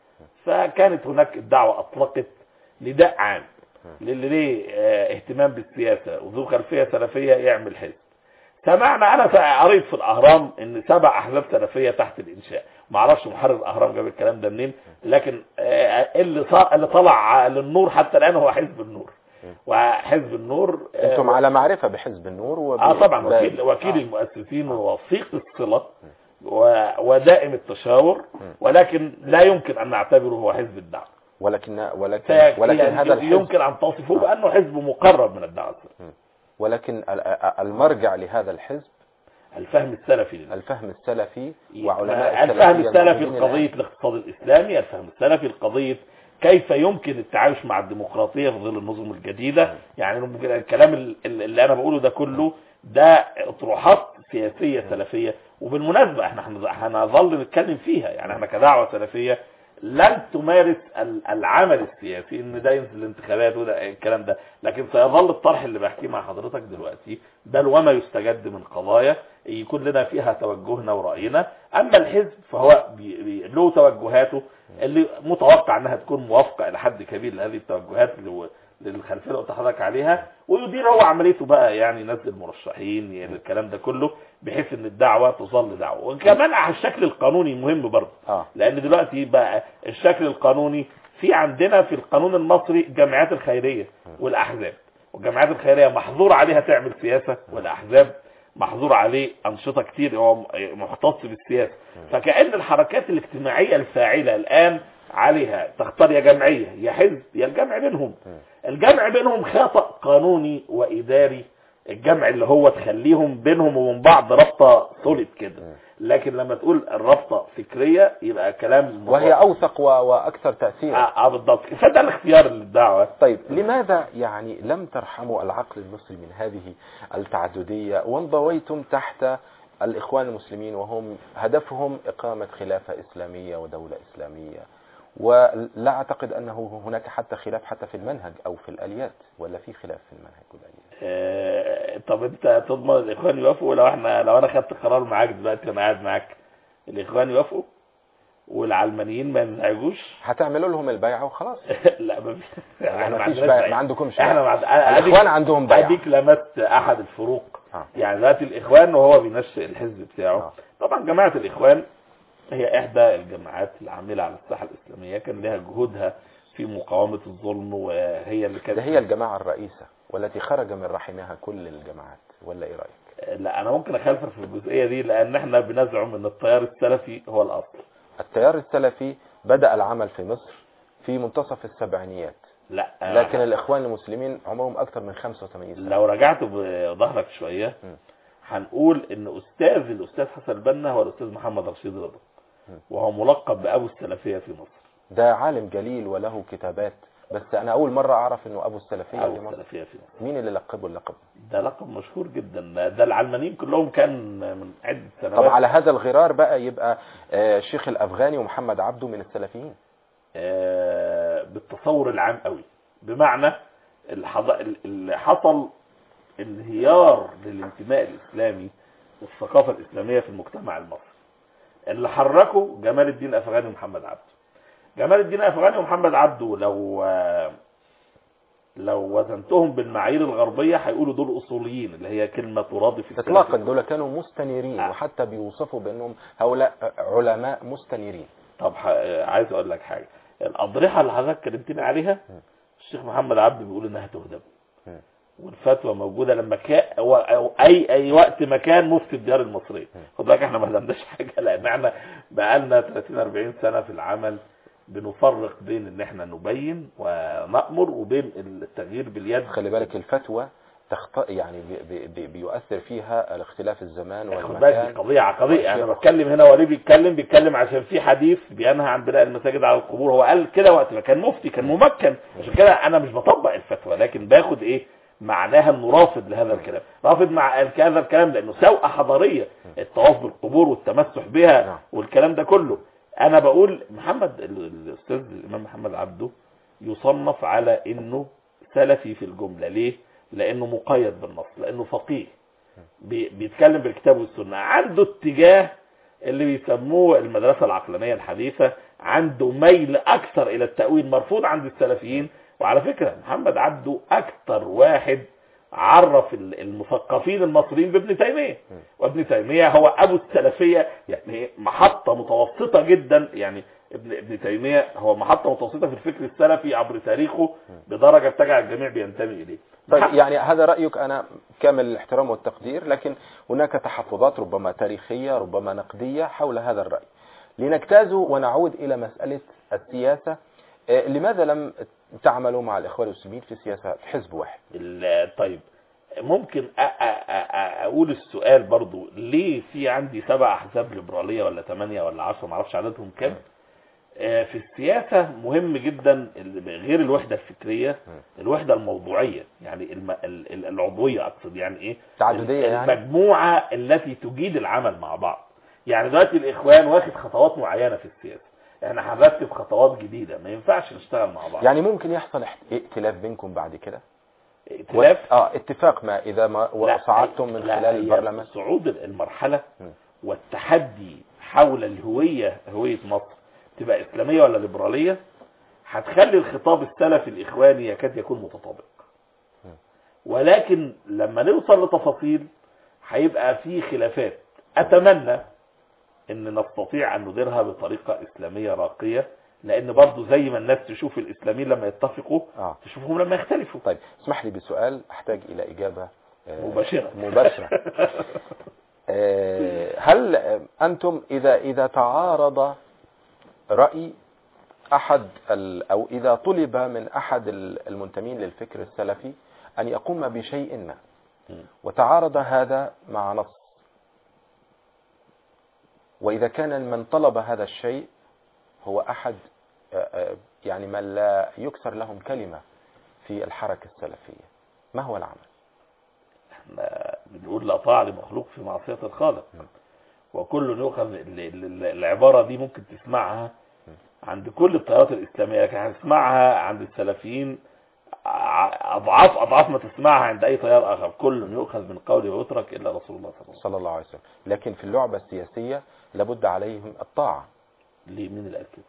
فكانت هناك الدعوه اطلقت نداء عام للي ليه آه، اهتمام بالسياسه وذو خلفيه سلفيه يعمل حزب سمعنا انا قريت في الاهرام ان سبع احزاب سلفيه تحت الانشاء ما اعرفش محرر الاهرام جاب الكلام ده منين لكن آه، اللي صا- اللي طلع للنور حتى الان هو حزب النور وحزب النور آه، انتم على معرفة بحزب النور وب... اه طبعا ب- وكيل وكيل المؤسسين ووثيق الصله و- ودائم التشاور ولكن لا يمكن ان نعتبره هو حزب الدعوه ولكن ولكن فيك- ولكن يعني هذا الحزب يمكن ان تصفه بانه حزب مقرب من الدعوه السلفية. ولكن ال- ال- المرجع لهذا الحزب الفهم السلفي للناس. الفهم السلفي وعلماء الفهم السلفية السلفي الموجودين لقضية الآن. الاقتصاد الإسلامي الفهم السلفي لقضية كيف يمكن التعايش مع الديمقراطية في ظل النظم الجديدة يعني ممكن الكلام ال- ال- اللي أنا بقوله ده كله ده اطروحات سياسية سلفية وبالمناسبة احنا هنظ- هنظل نتكلم فيها يعني احنا كدعوة سلفية لن تمارس ال- العمل السياسي ان ده ينزل الانتخابات وده الكلام ده لكن سيظل الطرح اللي بحكيه مع حضرتك دلوقتي بل وما يستجد من قضايا يكون لنا فيها توجهنا ورأينا اما الحزب فهو بي بي له توجهاته اللي متوقع انها تكون موافقة الى حد كبير لهذه التوجهات اللي هو للخلفيه اللي قلت لحضرتك عليها ويدير هو عمليته بقى يعني ينزل مرشحين يعني الكلام ده كله بحيث ان الدعوه تظل دعوه وكمان على الشكل القانوني مهم برضه اه لان دلوقتي بقى الشكل القانوني في عندنا في القانون المصري الجمعيات الخيريه والاحزاب والجمعيات الخيريه محظور عليها تعمل سياسه والاحزاب محظور عليه انشطه كتير هو مختص بالسياسه فكأن الحركات الاجتماعيه الفاعله الان عليها تختار يا جمعيه يا حزب يا الجمع بينهم الجمع بينهم خطأ قانوني واداري الجمع اللي هو تخليهم بينهم وبين بعض رابطه سوليد كده لكن لما تقول الرابطه فكريه يبقى كلام وهي اوثق و... واكثر تاثيرا اه آه بالضبط فده الاختيار للدعوه طيب لماذا يعني لم ترحموا العقل المصري من هذه التعددية وانضويتم تحت الإخوان المسلمين وهم هدفهم إقامة خلافة إسلامية ودولة إسلامية ولا أعتقد أنه هناك حتى خلاف حتى في المنهج أو في الآليات ولا في خلاف في المنهج والآليات آه طب انت تضمن الاخوان يوافقوا لو احنا لو انا خدت قرار معاك دلوقتي وانا قاعد معاك الاخوان يوافقوا والعلمانيين ما ينعجوش هتعملوا لهم البيعة وخلاص لا ما في يعني ما ما فيش عندناش بيع بيع. ما عندكمش احنا بيع. مع... أنا- الإخوان أديك- عندهم بيع اديك لمست احد الفروق آه. يعني دلوقتي الاخوان وهو بينشئ الحزب بتاعه آه. طبعا جماعه الاخوان هي احدى الجماعات العامله على الساحه الاسلاميه كان لها جهودها في مقاومه الظلم وهي اللي كانت ده هي الجماعة الرئيسة والتي خرج من رحمها كل الجماعات ولا إيه رأيك لا انا ممكن اخالفك في الجزئيه دي لان احنا بنزعم ان التيار السلفي هو الاصل التيار السلفي بدأ العمل في مصر في منتصف السبعينيات لا لكن الإخوان المسلمين عمرهم أكثر من 85 سنة لو رجعت بظهرك شويه م. هنقول ان استاذ الاستاذ حسن البنا هو الاستاذ محمد رشيد رضا م. وهو ملقب بابو السلفيه في مصر ده عالم جليل وله كتابات بس أنا أول مرة أعرف إنه أبو السلفية ابو في مصر السلفيه في مصر مين اللي لقبه اللقب ده لقب مشهور جدا ده- ده العلمانيين كلهم كان من عده سنوات طب على هذا الغرار بقى يبقى آه، الشيخ الأفغاني ومحمد عبده من السلفيين آه، بالتصور العام قوي بمعنى الحض... اللي حصل انهيار للانتماء الاسلامي والثقافه الاسلاميه في المجتمع المصري اللي حركه جمال الدين افغاني ومحمد عبده جمال الدين افغاني ومحمد عبده لو آه، لو وزنتهم بالمعايير الغربيه هيقولوا دول اصوليين اللي هي كلمه ترادف إطلاقا دول كانوا مستنيرين آه. وحتى بيوصفوا بأنهم هؤلاء علماء مستنيرين طب ح- عايز اقول لك حاجه الاضرحه اللي حضرتك كلمتني عليها م. الشيخ محمد عبد بيقول انها تهدم م. والفتوى موجوده لما كان أو أو اي اي وقت مكان مفتي الديار المصريه خد بالك احنا ما هدمناش حاجه لان احنا بقالنا 30 40 سنه في العمل بنفرق بين ان احنا نبين ونامر وبين التغيير باليد خلي بالك الفتوى تخط... يعني بي... بي... بي... بيؤثر فيها الاختلاف الزمان خد بالك دي والمكان قضيه عقديه انا والشيء. بتكلم هنا وليه بيتكلم بيتكلم عشان في حديث بينهى عن بناء المساجد على القبور هو قال كده وقت ما كان مفتي كان ممكن عشان كده انا مش بطبق الفتوى لكن باخد ايه معناها انه رافض لهذا الكلام رافض مع هذا الكلام لانه سوءه حضاريه الطواف بالقبور والتمسح بها نعم. والكلام ده كله انا بقول محمد ال- الاستاذ الامام محمد عبده يصنف على انه سلفي في الجمله ليه لانه مقيد بالنص لانه فقيه بي- بيتكلم بالكتاب والسنه عنده اتجاه اللي بيسموه المدرسه العقلانيه الحديثه عنده ميل اكثر الى التاويل مرفوض عند السلفيين وعلى فكره محمد عبده اكثر واحد عرف ال- المثقفين المصريين بابن تيميه وابن تيميه هو ابو السلفيه يعني محطه متوسطه جدا يعني ابن ابن تيميه هو محطه متوسطه في الفكر السلفي عبر تاريخه بدرجه ابتدع الجميع بينتمي اليه طيب يعني هذا رأيك أنا كامل الاحترام والتقدير لكن هناك تحفظات ربما تاريخية ربما نقدية حول هذا الرأي لنجتاز ونعود إلى مسألة السياسة آه، لماذا لم تعملوا مع الإخوان المسلمين في سياسة حزب واحد ال- طيب ممكن أ- أ- أ- اقول السؤال برضو ليه في عندي سبع احزاب ليبراليه ولا ثمانيه ولا عشرة ما اعرفش عددهم كام آه، في السياسه مهم جدا ال- غير الوحده الفكريه الوحده الموضوعيه يعني الم- ال- ال- العضويه اقصد يعني ايه تعددية يعني المجموعه التي تجيد العمل مع بعض يعني دلوقتي الاخوان واخد خطوات معينه في السياسه احنا هنرتب خطوات جديده ما ينفعش نشتغل مع بعض يعني ممكن يحصل احت- ائتلاف بينكم بعد كده ائتلاف اه اتفاق ما إذا ما لا، صعدتم من لا، خلال هي البرلمان صعود المرحلة م. والتحدي حول الهوية هوية مصر تبقى إسلامية ولا ليبرالية هتخلي الخطاب السلفي الاخواني يكاد يكون متطابق ولكن لما نوصل لتفاصيل هيبقى في خلافات اتمنى ان نستطيع ان نديرها بطريقه اسلاميه راقيه لان برضو زي ما الناس تشوف الاسلاميين لما يتفقوا اه تشوفهم لما يختلفوا طيب اسمح لي بسؤال احتاج الى اجابه آه، مباشرة. مباشره آه، هل انتم اذا اذا تعارض راي احد ال- او اذا طلب من احد ال- المنتمين للفكر السلفي ان يقوم بشيء ما مم. وتعارض هذا مع نص واذا كان من طلب هذا الشيء هو احد آه، آه، يعني من لا يكسر لهم كلمه في الحركه السلفيه ما هو العمل احنا بنقول لا طاعة لمخلوق في معصية الخالق نعم. وكل يؤخذ ال- ال- العبارة دي ممكن تسمعها عند كل التيارات الإسلامية لكن هتسمعها عند السلفيين ع- أضعاف أضعاف ما تسمعها عند أي تيار آخر كل يؤخذ من قوله ويترك إلا رسول الله صلى الله عليه وسلم صلى الله عليه وسلم لكن في اللعبه السياسيه لابد عليهم الطاعه ليه مين اللي قال كده؟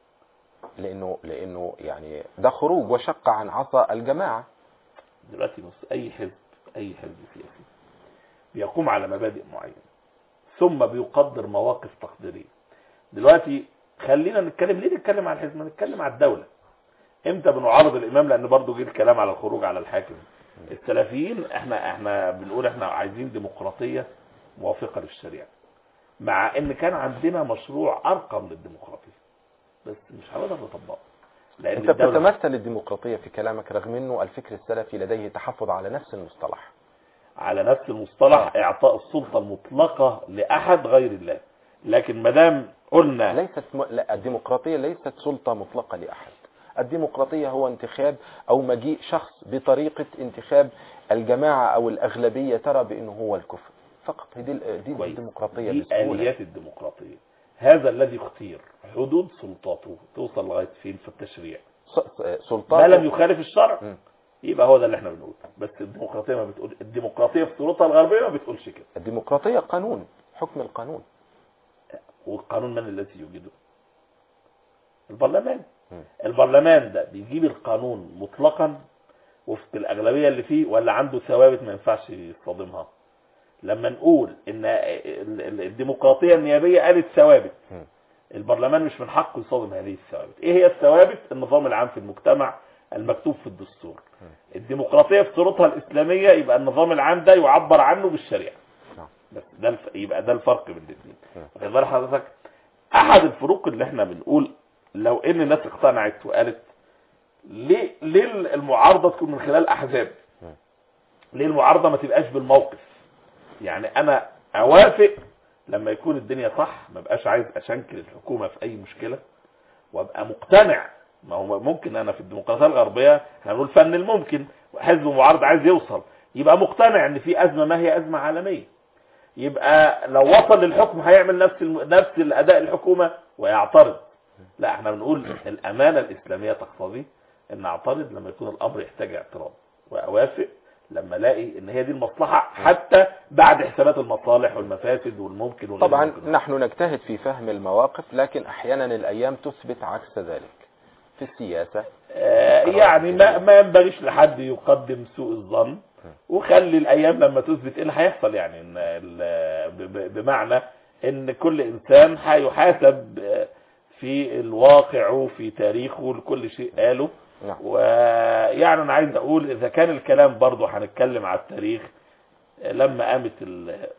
لانه لانه يعني ده خروج وشق عن عصا الجماعه دلوقتي بص أي حزب أي حزب سياسي بيقوم على مبادئ معينة ثم بيقدر مواقف تقديرية دلوقتي خلينا نتكلم ليه نتكلم على الحزب ما نتكلم على الدولة امتى بنعارض الامام لان برضو جه الكلام على الخروج على الحاكم السلفيين احنا احنا بنقول احنا عايزين ديمقراطية موافقة للشريعة مع ان كان عندنا مشروع ارقى من الديمقراطية بس مش هنقدر نطبقه لان انت الدولة بتتمثل الديمقراطيه في كلامك رغم انه الفكر السلفي لديه تحفظ على نفس المصطلح على نفس المصطلح اعطاء السلطة المطلقة لاحد غير الله لكن ما دام قلنا ليست م... لا الديمقراطيه ليست سلطه مطلقه لاحد الديمقراطيه هو انتخاب او مجيء شخص بطريقه انتخاب الجماعه او الاغلبيه ترى بانه هو الكفر فقط هي دي, ال- دي كويس. الديمقراطيه دي بسهوله آليات الديمقراطية هذا الذي اختير حدود سلطاته توصل لغاية فين في التشريع س- س- سلطات ما لم يخالف الشرع مم. يبقى هو ده اللي احنا بنقوله بس الديمقراطية ما بتقول الديمقراطية في صورتها الغربية ما بتقولش كده الديمقراطيه قانون حكم القانون والقانون من الذي يوجده البرلمان مم. البرلمان ده بيجيب القانون مطلقا وفق الأغلبية اللي فيه ولا عنده ثوابت ما ينفعش يصادمها لما نقول ان ال- ال- الديمقراطية النيابية قالت ثوابت مم. البرلمان مش من حقه يصادم هذه الثوابت ايه هي الثوابت النظام العام في المجتمع المكتوب في الدستور الديمقراطية في صورتها الإسلامية يبقى النظام العام ده يعبر عنه بالشريعة نعم. بس ده الف... يبقى ده الفرق بين الاثنين مم. واخد بال حضرتك احد الفروق اللي احنا بنقول لو ان الناس اقتنعت وقالت ليه ليه المعارضه تكون من خلال احزاب مم. ليه المعارضه ما تبقاش بالموقف يعني انا اوافق لما يكون الدنيا صح ما بقاش عايز اشنكل الحكومه في اي مشكله وابقى مقتنع ما هو ممكن انا في الديمقراطيه الغربيه احنا بنقول فن الممكن حزب معارض عايز يوصل يبقى مقتنع ان في ازمه ما هي ازمه عالميه يبقى لو وصل للحكم هيعمل نفس الم... نفس الاداء الحكومه ويعترض لا احنا بنقول الامانه الاسلاميه تقتضي ان اعترض لما يكون الامر يحتاج اعتراض واوافق لما الاقي ان هي دي المصلحه حتى بعد حسابات المصالح والمفاسد والممكن والغير طبعا ممكن. نحن نجتهد في فهم المواقف لكن احيانا الايام تثبت عكس ذلك في السياسه آه، يعني ما ما ينبغيش لحد يقدم سوء الظن وخلي الايام لما تثبت ايه اللي هيحصل يعني إن ال- ب- ب- بمعنى ان كل انسان هيحاسب آه، في الواقع وفي تاريخه لكل شيء قاله نعم ويعني انا عايز اقول اذا كان الكلام برضه هنتكلم على التاريخ لما قامت ال-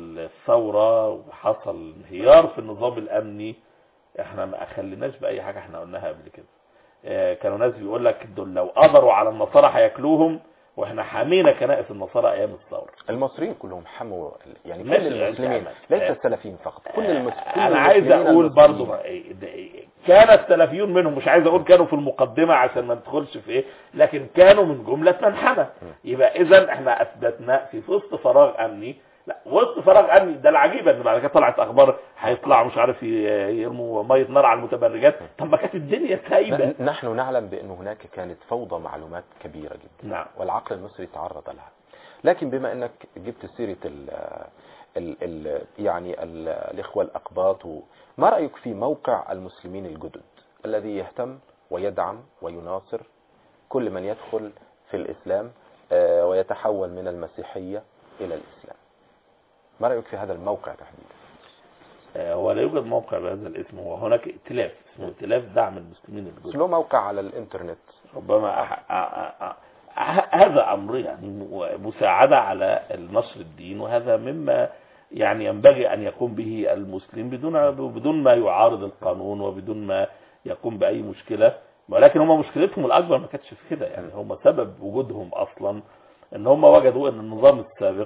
الثوره وحصل انهيار في النظام الامني احنا ما اخليناش باي حاجه احنا قلناها قبل كده آه، كانوا ناس بيقول لك دول لو قدروا على النصارى هياكلوهم واحنا حامينا كنائس النصارى ايام الثوره المصريين كلهم حموا يعني كل ماشي، المسلمين ماشي. ليس آه. السلفيين فقط كل المس... كل انا عايز المسلمين اقول المسلمين. برضو ما- إيه- ده إيه، كان السلفيون منهم مش عايز اقول كانوا في المقدمة عشان ما ندخلش في ايه لكن كانوا من جملة من حمى يبقى اذا احنا اثبتنا في وسط فراغ امني لا وسط فراغ امني ده العجيب ان بعد كده طلعت اخبار هيطلعوا مش عارف ي- يرموا ميه نار على المتبرجات طب ما كانت الدنيا سايبه ن- نحن نعلم بأن هناك كانت فوضى معلومات كبيرة جدا نعم والعقل المصري تعرض لها لكن بما أنك جبت سيرة ال ال ال يعني ال الإخوة الأقباط و- ما رأيك في موقع المسلمين الجدد الذي يهتم ويدعم ويناصر كل من يدخل في الإسلام آه، ويتحول من المسيحية إلى الإسلام ما رأيك في هذا الموقع تحديدا آه، هو لا يوجد موقع بهذا الاسم هو هناك ائتلاف اسمه ائتلاف دعم المسلمين بس الجزء له موقع على الإنترنت ربما أح... أ... أ... أ... هذا امر يعني م- مساعده على نشر الدين وهذا مما يعني ينبغي ان يقوم به المسلم بدون بدون ما يعارض القانون وبدون ما يقوم باي مشكله ولكن هم مشكلتهم الاكبر ما كانتش في كده يعني هم سبب وجودهم اصلا ان هم وجدوا ان النظام السابق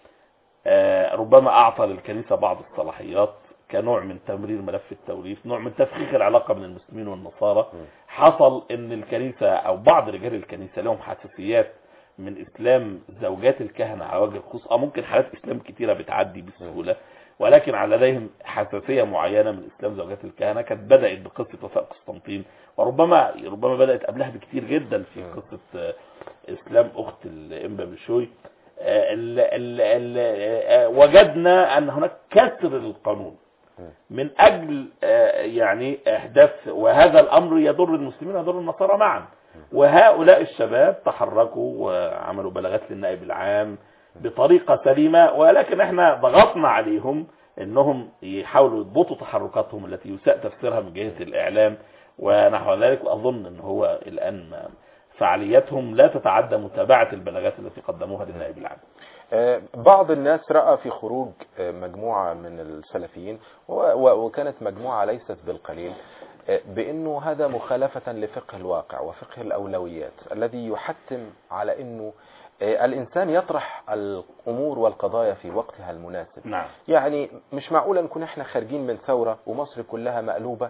آه، ربما اعطى للكنيسه بعض الصلاحيات كنوع من تمرير ملف التوريث نوع من تفخيخ العلاقه بين المسلمين والنصارى م. حصل ان الكنيسه او بعض رجال الكنيسه لهم حساسيات من اسلام زوجات الكهنه على وجه الخصوص اه ممكن حالات اسلام كتيره بتعدي بسهوله ولكن على لديهم حساسيه معينه من اسلام زوجات الكهنه كانت بدات بقصه وفاء قسطنطين وربما ربما بدات قبلها بكتير جدا في م. قصه آه، اسلام اخت الانبا بشوي آه، ال- ال- ال- آه، وجدنا ان هناك كسر للقانون من اجل آه، يعني احداث وهذا الامر يضر المسلمين ويضر النصارى معا وهؤلاء الشباب تحركوا وعملوا بلاغات للنائب العام بطريقة سليمة ولكن احنا ضغطنا عليهم انهم يحاولوا يضبطوا تحركاتهم التي يساء تفسيرها من جهة الاعلام ونحو ذلك واظن ان هو الان فعاليتهم لا تتعدى متابعة البلاغات التي قدموها للنائب العام آه، بعض الناس رأى في خروج آه، مجموعة من السلفيين و- و- وكانت مجموعة ليست بالقليل آه، بأنه هذا مخالفة لفقه الواقع وفقه الأولويات الذي يحتم على أنه آه، الإنسان يطرح الأمور والقضايا في وقتها المناسب نعم يعني مش معقولة نكون احنا خارجين من ثورة ومصر كلها مقلوبة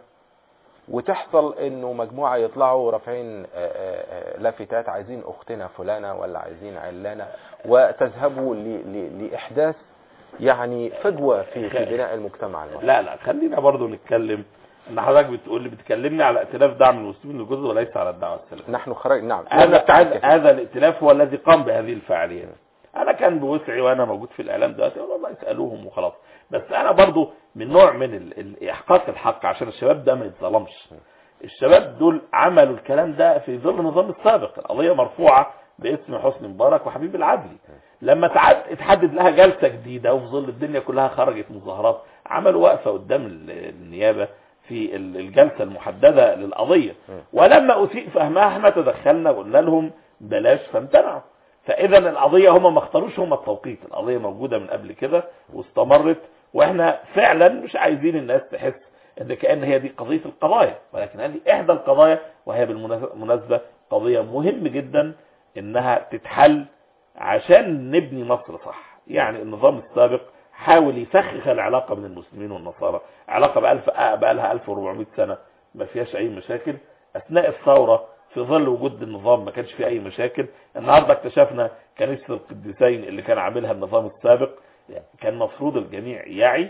وتحصل انه مجموعة يطلعوا رافعين آه، آه، آه، لافتات عايزين اختنا فلانة ولا عايزين علانة وتذهبوا ل- ل- لإحداث يعني فجوة في في بناء المجتمع المصري لا لا خلينا برضو نتكلم ان حضرتك بتقول لي بتكلمني على ائتلاف دعم المسلمين للجزء وليس على الدعوه السلفيه نحن خرج نعم هذا لم نبتعد هذا, كثير. هذا الائتلاف هو الذي قام بهذه الفعاليات انا كان بوسعي وانا موجود في الاعلام دلوقتي أقول والله اسالوهم وخلاص بس انا برضو من نوع من ال- ال- احقاق الحق عشان الشباب ده ما يتظلمش الشباب دول عملوا الكلام ده في ظل النظام السابق القضيه مرفوعه باسم حسني مبارك وحبيب العدلي لما تعد اتحدد لها جلسه جديده وفي ظل الدنيا كلها خرجت مظاهرات عملوا وقفه قدام ال- النيابه في ال- الجلسه المحدده للقضيه ولما اسيء فهمها احنا تدخلنا وقلنا لهم بلاش فامتنعوا فاذا القضيه هم ما اختاروش هم التوقيت القضيه موجوده من قبل كده واستمرت واحنا فعلا مش عايزين الناس تحس ان كان هي دي قضيه القضايا ولكن هذه احدى القضايا وهي بالمناسبه قضيه مهم جدا انها تتحل عشان نبني مصر صح يعني النظام السابق حاول يفخخ العلاقه بين المسلمين والنصارى علاقه بألف بقى لها 1400 سنه ما فيهاش اي مشاكل اثناء الثوره في ظل وجود النظام ما كانش فيه اي مشاكل النهارده اكتشفنا كنيسه القديسين اللي كان عاملها النظام السابق كان مفروض الجميع يعي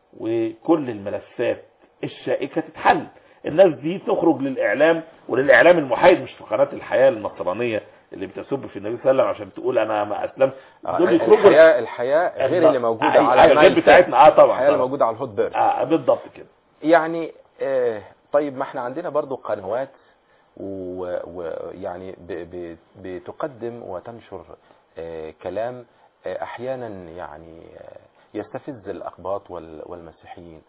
وكل الملفات الشائكه تتحل الناس دي تخرج للاعلام وللاعلام المحايد مش في قناه الحياه النصرانيه اللي بتسب في النبي صلى الله عليه وسلم عشان تقول انا ما اسلمت آه، دول يخرجوا الحياة الحياة غير اللي موجودة أيوة، على أيوة، غير نايل بتاعتنا اه طبعا الحياة اللي طبعاً. موجودة على الهوت بيرد اه بالضبط كده يعني آه طيب ما احنا عندنا برضو قنوات ويعني بتقدم وتنشر آه كلام آه احيانا يعني آه يستفز الاقباط وال- والمسيحيين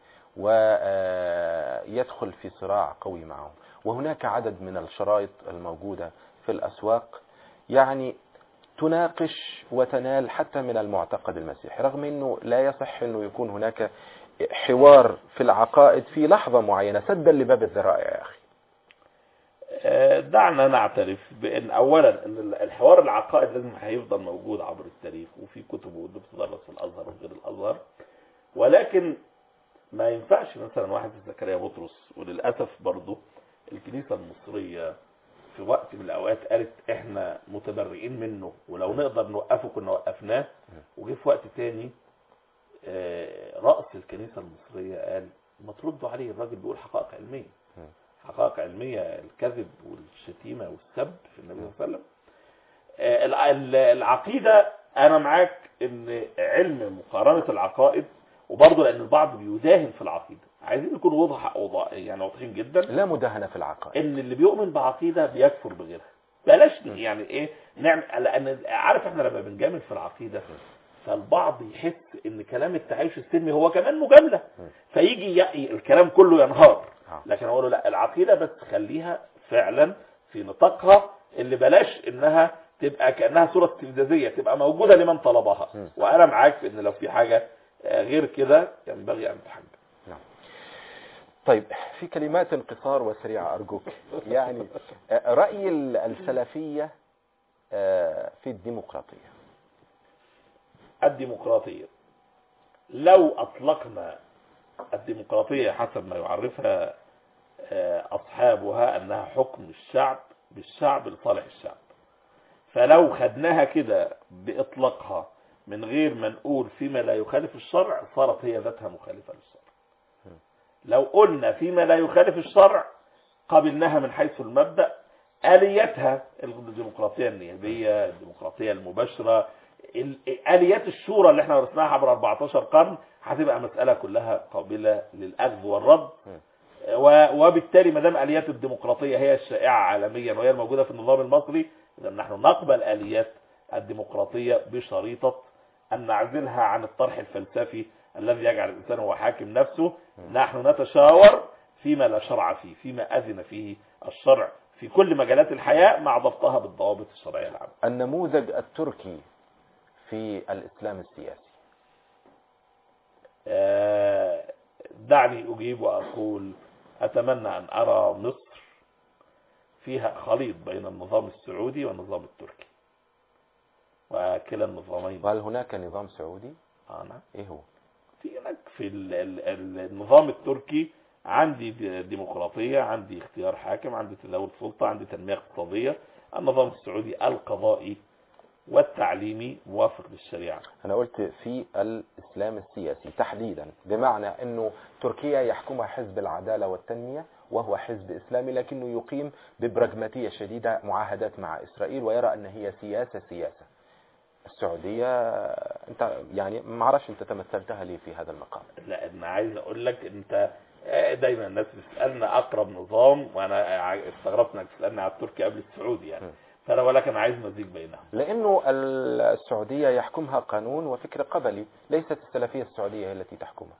ويدخل في صراع قوي معهم وهناك عدد من الشرائط الموجودة في الاسواق يعني تناقش وتنال حتى من المعتقد المسيحي رغم انه لا يصح انه يكون هناك حوار في العقائد في لحظة معينة سدا لباب الذرائع يا اخي آه، دعنا نعترف بان اولا ان الحوار العقائد لازم هيفضل موجود عبر التاريخ وفي كتب ودي بتدرس في الازهر وغير الازهر ولكن ما ينفعش مثلا واحد زي زكريا بطرس وللاسف برضه الكنيسه المصريه في وقت من الاوقات قالت احنا متبرئين منه ولو نقدر نوقفه كنا وقفناه وجه في وقت تاني آه، رأس الكنيسة المصرية قال ما تردوا عليه الراجل بيقول حقائق علمية حقائق علمية الكذب والشتيمة والسب في النبي صلى الله عليه وسلم آه، ال- ال- العقيدة أنا معاك إن علم مقارنة العقائد وبرضه لأن البعض بيداهن في العقيدة عايزين نكون وضح وضح يعني واضحين جدا لا مداهنة في العقائد ان اللي بيؤمن بعقيده بيكفر بغيرها بلاش يعني ايه نعمل لان عارف احنا لما بنجامل في العقيده فالبعض يحس ان كلام التعايش السلمي هو كمان مجامله فيجي ي- الكلام كله ينهار آه. لكن اقول له لا العقيده بس خليها فعلا في نطاقها اللي بلاش انها تبقى كانها صوره استفزازيه تبقى موجوده لمن طلبها م. وانا معاك في ان لو في حاجه آه، غير كده ينبغي ان تحجم طيب في كلمات قصار وسريعة أرجوك يعني آه، رأي ال- السلفية آه، في الديمقراطية الديمقراطية لو أطلقنا الديمقراطية حسب ما يعرفها آه، أصحابها أنها حكم الشعب بالشعب لصالح الشعب فلو خدناها كده بإطلاقها من غير ما نقول فيما لا يخالف الشرع صارت هي ذاتها مخالفة للشرع لو قلنا فيما لا يخالف الشرع قبلناها من حيث المبدأ آليتها الديمقراطية النيابية الديمقراطية المباشرة ال- آليات الشورى اللي احنا ورثناها عبر 14 قرن هتبقى مسألة كلها قابلة للأخذ والرد و- وبالتالي ما دام آليات الديمقراطية هي الشائعة عالميا وهي الموجودة في النظام المصري إذا نحن نقبل آليات الديمقراطية بشريطة أن نعزلها عن الطرح الفلسفي الذي يجعل الإنسان هو حاكم نفسه نحن نتشاور فيما لا شرع فيه فيما أذن فيه الشرع في كل مجالات الحياة مع ضبطها بالضوابط الشرعية العامة النموذج التركي في الإسلام السياسي آه، دعني أجيب وأقول أتمنى أن أرى مصر فيها خليط بين النظام السعودي والنظام التركي وكلا النظامين وهل هناك نظام سعودي؟ أنا إيه هو؟ في هناك في ال- ال- ال- النظام التركي عندي د- ديمقراطية عندي اختيار حاكم عندي تداول سلطة عندي تنمية اقتصادية النظام السعودي القضائي والتعليمي موافق للشريعة أنا قلت في الإسلام السياسي تحديدا بمعنى أنه تركيا يحكمها حزب العدالة والتنمية وهو حزب إسلامي لكنه يقيم ببراغماتية شديدة معاهدات مع إسرائيل ويرى أن هي سياسة سياسة السعودية أنت يعني ما أعرفش أنت تمثلتها لي في هذا المقام لا انا عايز اقول لك انت آه، دايما الناس بتسالنا اقرب نظام وانا ع- استغربت انك تسالني على التركي قبل السعودي يعني م. فانا ولكن انا عايز مزيج بينهم لأنه السعودية يحكمها قانون وفكر قبلي ليست السلفية السعودية هي التي تحكمها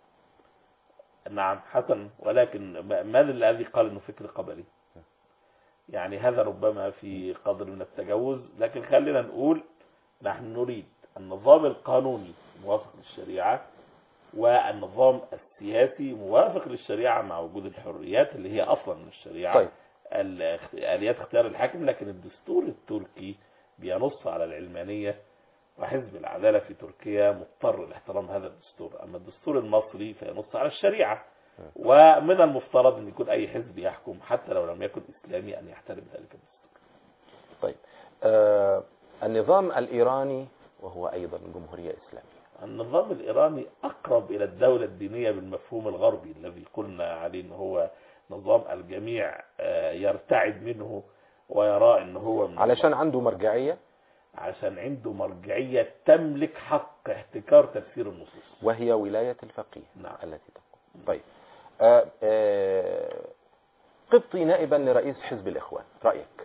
نعم حسن ولكن ما- من الذي قال انه فكر قبلي يعني هذا ربما في قدر من التجاوز لكن خلينا نقول نحن نريد النظام القانوني موافق للشريعة والنظام السياسي موافق للشريعة مع وجود الحريات اللي هي أصلا من الشريعة طيب ال- آليات اختيار الحاكم لكن الدستور التركي بينص على العلمانية وحزب العدالة في تركيا مضطر لاحترام هذا الدستور أما الدستور المصري فينص على الشريعة ومن المفترض أن يكون أي حزب يحكم حتى لو لم يكن إسلامي أن يحترم ذلك الدستور طيب آه النظام الإيراني وهو أيضا جمهورية إسلامية النظام الإيراني أقرب إلى الدولة الدينية بالمفهوم الغربي الذي قلنا عليه أنه هو نظام الجميع آه، يرتعد منه ويرى أنه هو من علشان عنده مرجعية عشان عنده مرجعية تملك حق احتكار تفسير النصوص وهي ولاية الفقيه نعم. التي تقوم طيب آه آه قبطي نائبا لرئيس حزب الإخوان رأيك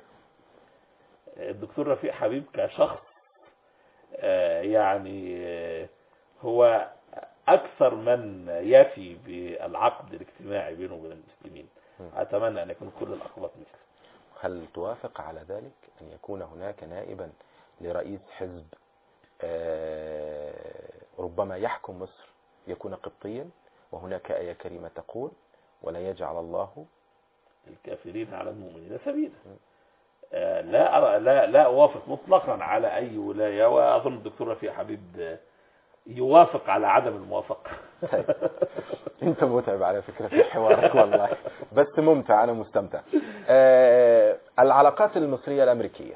الدكتور رفيق حبيب كشخص آه، يعني آه، هو أكثر من يفي بالعقد الاجتماعي بينه وبين المسلمين م. أتمنى أن يكون كل الأقباط مثله هل توافق على ذلك أن يكون هناك نائبا لرئيس حزب آه ربما يحكم مصر يكون قبطيا وهناك آية كريمة تقول ولا يجعل الله الكافرين على المؤمنين سبيلا آه، لا أرى لا لا أوافق مطلقا على أي ولاية وأظن الدكتور رفيق حبيب آه، يوافق على عدم الموافقة طيب. انت متعب على فكرة في حوارك والله بس ممتع انا مستمتع آه العلاقات المصرية الامريكية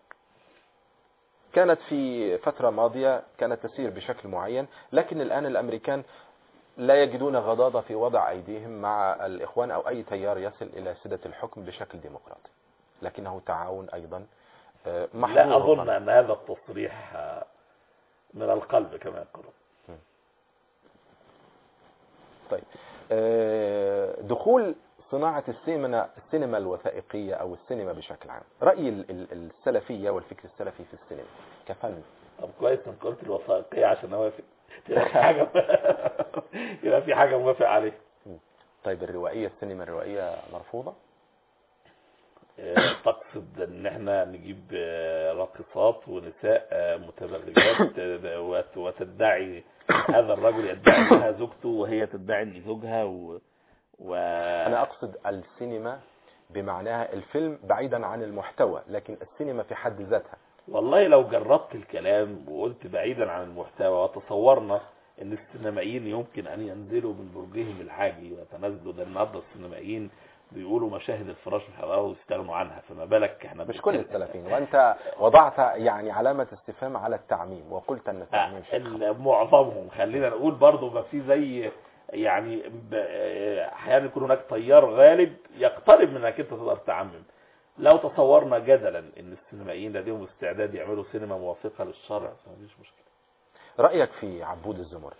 كانت في فترة ماضية كانت تسير بشكل معين لكن الان الامريكان لا يجدون غضاضة في وضع ايديهم مع الاخوان او اي تيار يصل الى سدة الحكم بشكل ديمقراطي لكنه تعاون ايضا آه، محظور لا أظن ربما. أن هذا التصريح آه، من القلب كما يقولون طيب آه، دخول صناعة السينما السينما الوثائقية أو السينما بشكل عام رأي ال- ال- السلفية والفكر السلفي في السينما كفن طب كويس انك قلت الوثائقية عشان اوافق يبقى في حاجة يبقى في حاجة موافق عليها طيب الروائية السينما الروائية مرفوضة آه، تقصد ان احنا نجيب آه، راقصات ونساء آه، متبرجات آه، وت- وتدعي هذا الرجل يدعي انها زوجته وهي تدعي ان زوجها و, و... أنا أقصد السينما بمعناها الفيلم بعيدا عن المحتوى لكن السينما في حد ذاتها والله لو جربت الكلام وقلت بعيدا عن المحتوى وتصورنا ان السينمائيين يمكن ان ينزلوا من برجهم الحاجي ويتنازلوا ده النهارده السينمائيين بيقولوا مشاهد الفراش الحرارة ويستغنوا عنها فما بالك احنا مش كل بنتكلم- السلفيين وأنت وضعت يعني علامة استفهام على التعميم وقلت أن التعميم شيء خطأ. ال- معظمهم خلينا نقول برضو ما في زي يعني ب- احيانا يكون هناك تيار غالب يقترب من انك انت تقدر تعمم لو تصورنا جدلا ان السينمائيين لديهم استعداد يعملوا سينما موافقه للشرع فمفيش مشكله رأيك في عبود الزمر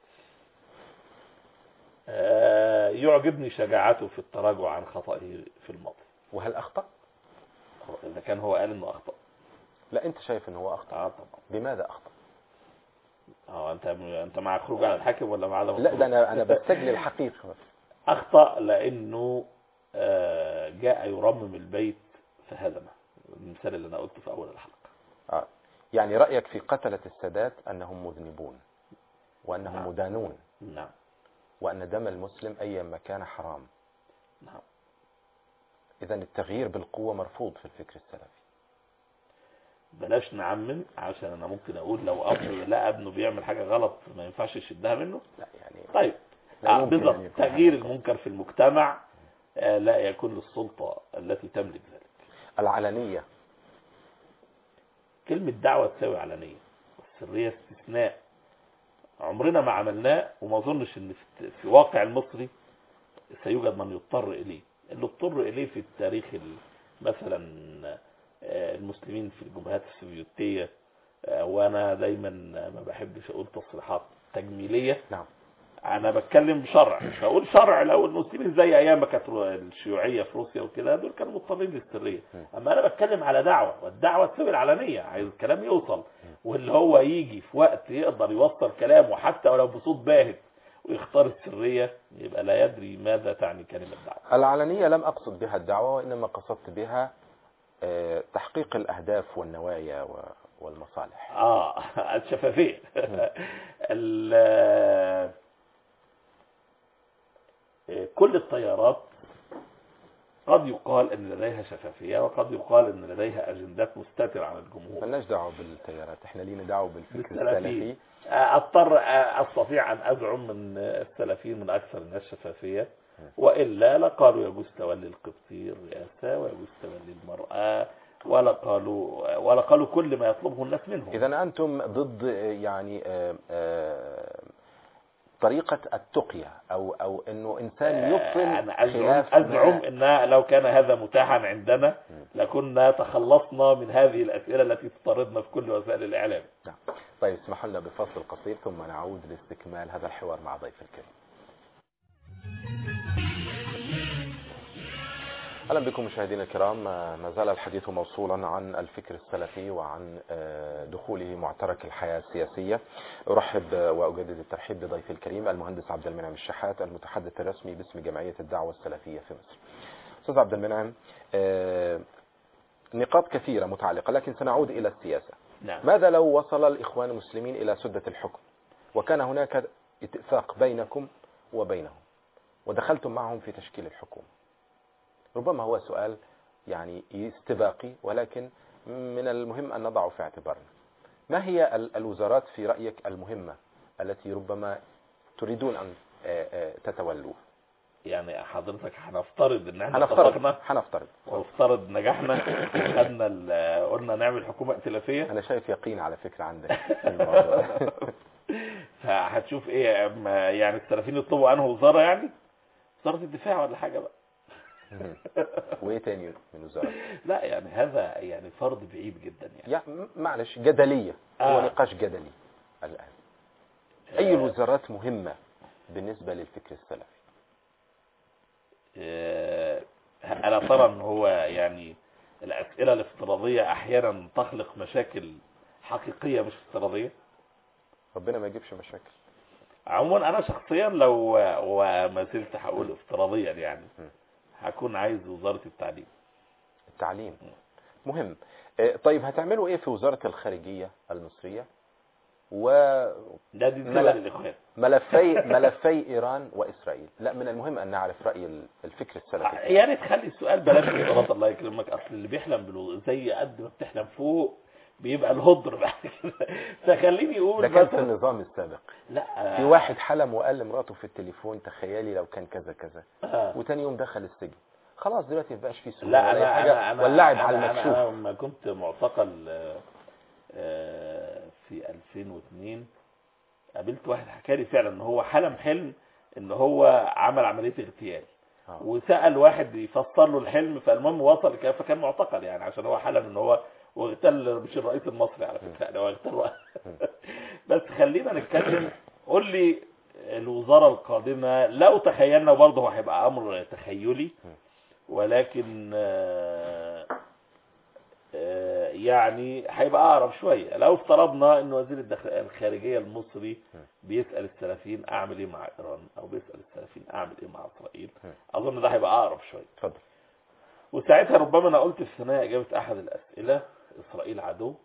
آه، يعجبني شجاعته في التراجع عن خطئه في الماضي وهل أخطأ؟ اذا كان هو قال انه اخطا لا أنت شايف أنه هو أخطأ اه طبعا بماذا أخطأ؟ اه انت انت مع خروج عن الحاكم ولا مع عدم لا الخروج؟ ده أنا أنا بستجلي الحقيقة بس. أخطأ لأنه آه، جاء يرمم البيت فهدمه المثال اللي أنا قلته في أول الحلقة آه. يعني رأيك في قتلة السادات أنهم مذنبون وأنهم نعم. مدانون نعم وأن دم المسلم أيا ما كان حرام نعم إذا التغيير بالقوة مرفوض في الفكر السلفي بلاش نعمم عشان أنا ممكن أقول لو أب لقى ابنه بيعمل حاجة غلط ما ينفعش يشدها منه لا يعني طيب لا آه، يمكن أن بالضبط يكون تغيير هذا. المنكر في المجتمع آه، لا يكون للسلطة التي تملك ذلك العلنية كلمة دعوة تساوي علنية والسرية استثناء عمرنا ما عملناه وما اظنش ان في- في واقع المصري سيوجد من يضطر اليه اللي اضطر اليه في التاريخ ال- مثلا آه، المسلمين في الجبهات السوفيتية آه، وانا دايما ما بحبش اقول تصريحات تجميلية نعم انا بتكلم شرع مش هقول شرع لو المسلمين زي ايام ما كانت الشيوعيه في روسيا وكده دول كانوا مضطرين للسريه م. اما انا بتكلم على دعوه والدعوه تسوي العلنيه عايز الكلام يوصل واللي هو يجي في وقت يقدر يوصل كلامه حتى ولو بصوت باهت ويختار السريه يبقى لا يدري ماذا تعني كلمه دعوه العلنية لم أقصد بها الدعوة وإنما قصدت بها آه، تحقيق الأهداف والنوايا و- والمصالح اه الشفافيه ال- كل التيارات قد يقال ان لديها شفافيه وقد يقال ان لديها اجندات مستتره عن الجمهور ملناش دعوة بالتيارات احنا لينا دعوة بالفكر بالسلفيين. السلفي اضطر استطيع ان ازعم من السلفيين من اكثر الناس شفافيه والا لقالوا يجوز تولي القبطي الرئاسه ويجوز تولي المراه ولا قالوا ولا قالوا كل ما يطلبه الناس منهم إذا أنتم ضد آه، يعني آه، آه، طريقة التقية أو أو إنه إنسان يبطل أنا أزعم, خلاف أزعم ما- أن لو كان هذا متاحا عندنا لكنا تخلصنا من هذه الأسئلة التي تطاردنا في كل وسائل الإعلام نعم. طيب اسمحوا لنا بفصل قصير ثم نعود لاستكمال هذا الحوار مع ضيف الكريم اهلا بكم مشاهدينا الكرام آه، ما زال الحديث موصولا عن الفكر السلفي وعن آه، دخوله معترك الحياه السياسيه ارحب آه، واجدد الترحيب بضيفي الكريم المهندس عبد المنعم الشحات المتحدث الرسمي باسم جمعيه الدعوه السلفيه في مصر استاذ عبد المنعم آه، نقاط كثيره متعلقه لكن سنعود الى السياسه نعم ماذا لو وصل الإخوان المسلمين إلى سدة الحكم وكان هناك اتفاق بينكم وبينهم ودخلتم معهم في تشكيل الحكومة ربما هو سؤال يعني استباقي ولكن من المهم أن نضعه في اعتبارنا ما هي ال- الوزارات في رأيك المهمة التي ربما تريدون أن آه، آه، تتولوها يعني حضرتك هنفترض ان احنا هنفترض اتفقنا هنفترض وافترض نجحنا خدنا ال- قلنا نعمل حكومة ائتلافية أنا شايف يقين على فكرة عندك في الموضوع فهتشوف ايه أما يعني السلفيين يطلبوا انه وزارة يعني وزارة الدفاع ولا حاجة بقى وإيه تاني من وزارات لا يعني هذا يعني فرض بعيد جدا يعني يا م- معلش جدلية هو آه. نقاش جدلي الآن أي الوزارات مهمة بالنسبة للفكر السلفي آه، ألا ترى أن هو يعني الأسئلة الافتراضية أحيانا تخلق مشاكل حقيقية مش افتراضية ربنا ما يجيبش مشاكل عموما أنا شخصيا لو وما زلت هقول افتراضيا يعني م. هكون عايز وزارة التعليم التعليم مهم آه، طيب هتعملوا ايه في وزارة الخارجية المصرية ده دي ملا- دول الإخوان وملفي ملفي ايران واسرائيل لا من المهم ان نعرف رأي ال- الفكر السلفي يا ريت تخلي السؤال بلاش افتراض الله يكرمك اصل اللي بيحلم بالو... زي قد ما بتحلم فوق بيبقى الهدر بعد كده فخليني اقول ده كان في مثلا النظام السابق لا في واحد حلم وقال لمراته في التليفون تخيلي لو كان كذا كذا آه. وتاني يوم دخل السجن خلاص دلوقتي ما بقاش فيه سجن لا ولا أي انا حاجة انا انا واللعب أنا- على أنا- المكشوف انا لما كنت معتقل آه، آه، في 2002 قابلت واحد حكى لي فعلا ان هو حلم حلم ان هو عمل عمليه اغتيال آه. وسال واحد يفسر له الحلم فالمهم وصل كده فكان معتقل يعني عشان هو حلم ان هو واغتال مش الرئيس المصري على فكره يعني هو اغتال واحد. بس خلينا نتكلم قول لي الوزاره القادمه لو تخيلنا برضه هو هيبقى امر تخيلي ولكن آه، آه، يعني هيبقى اقرب شويه لو افترضنا ان وزير الدخ- الخارجيه المصري بيسال السلفيين اعمل ايه مع ايران او بيسال السلفيين اعمل ايه مع اسرائيل اظن ده هيبقى اقرب شويه اتفضل وساعتها ربما انا قلت في ثنايا اجابه احد الاسئله اسرائيل عدو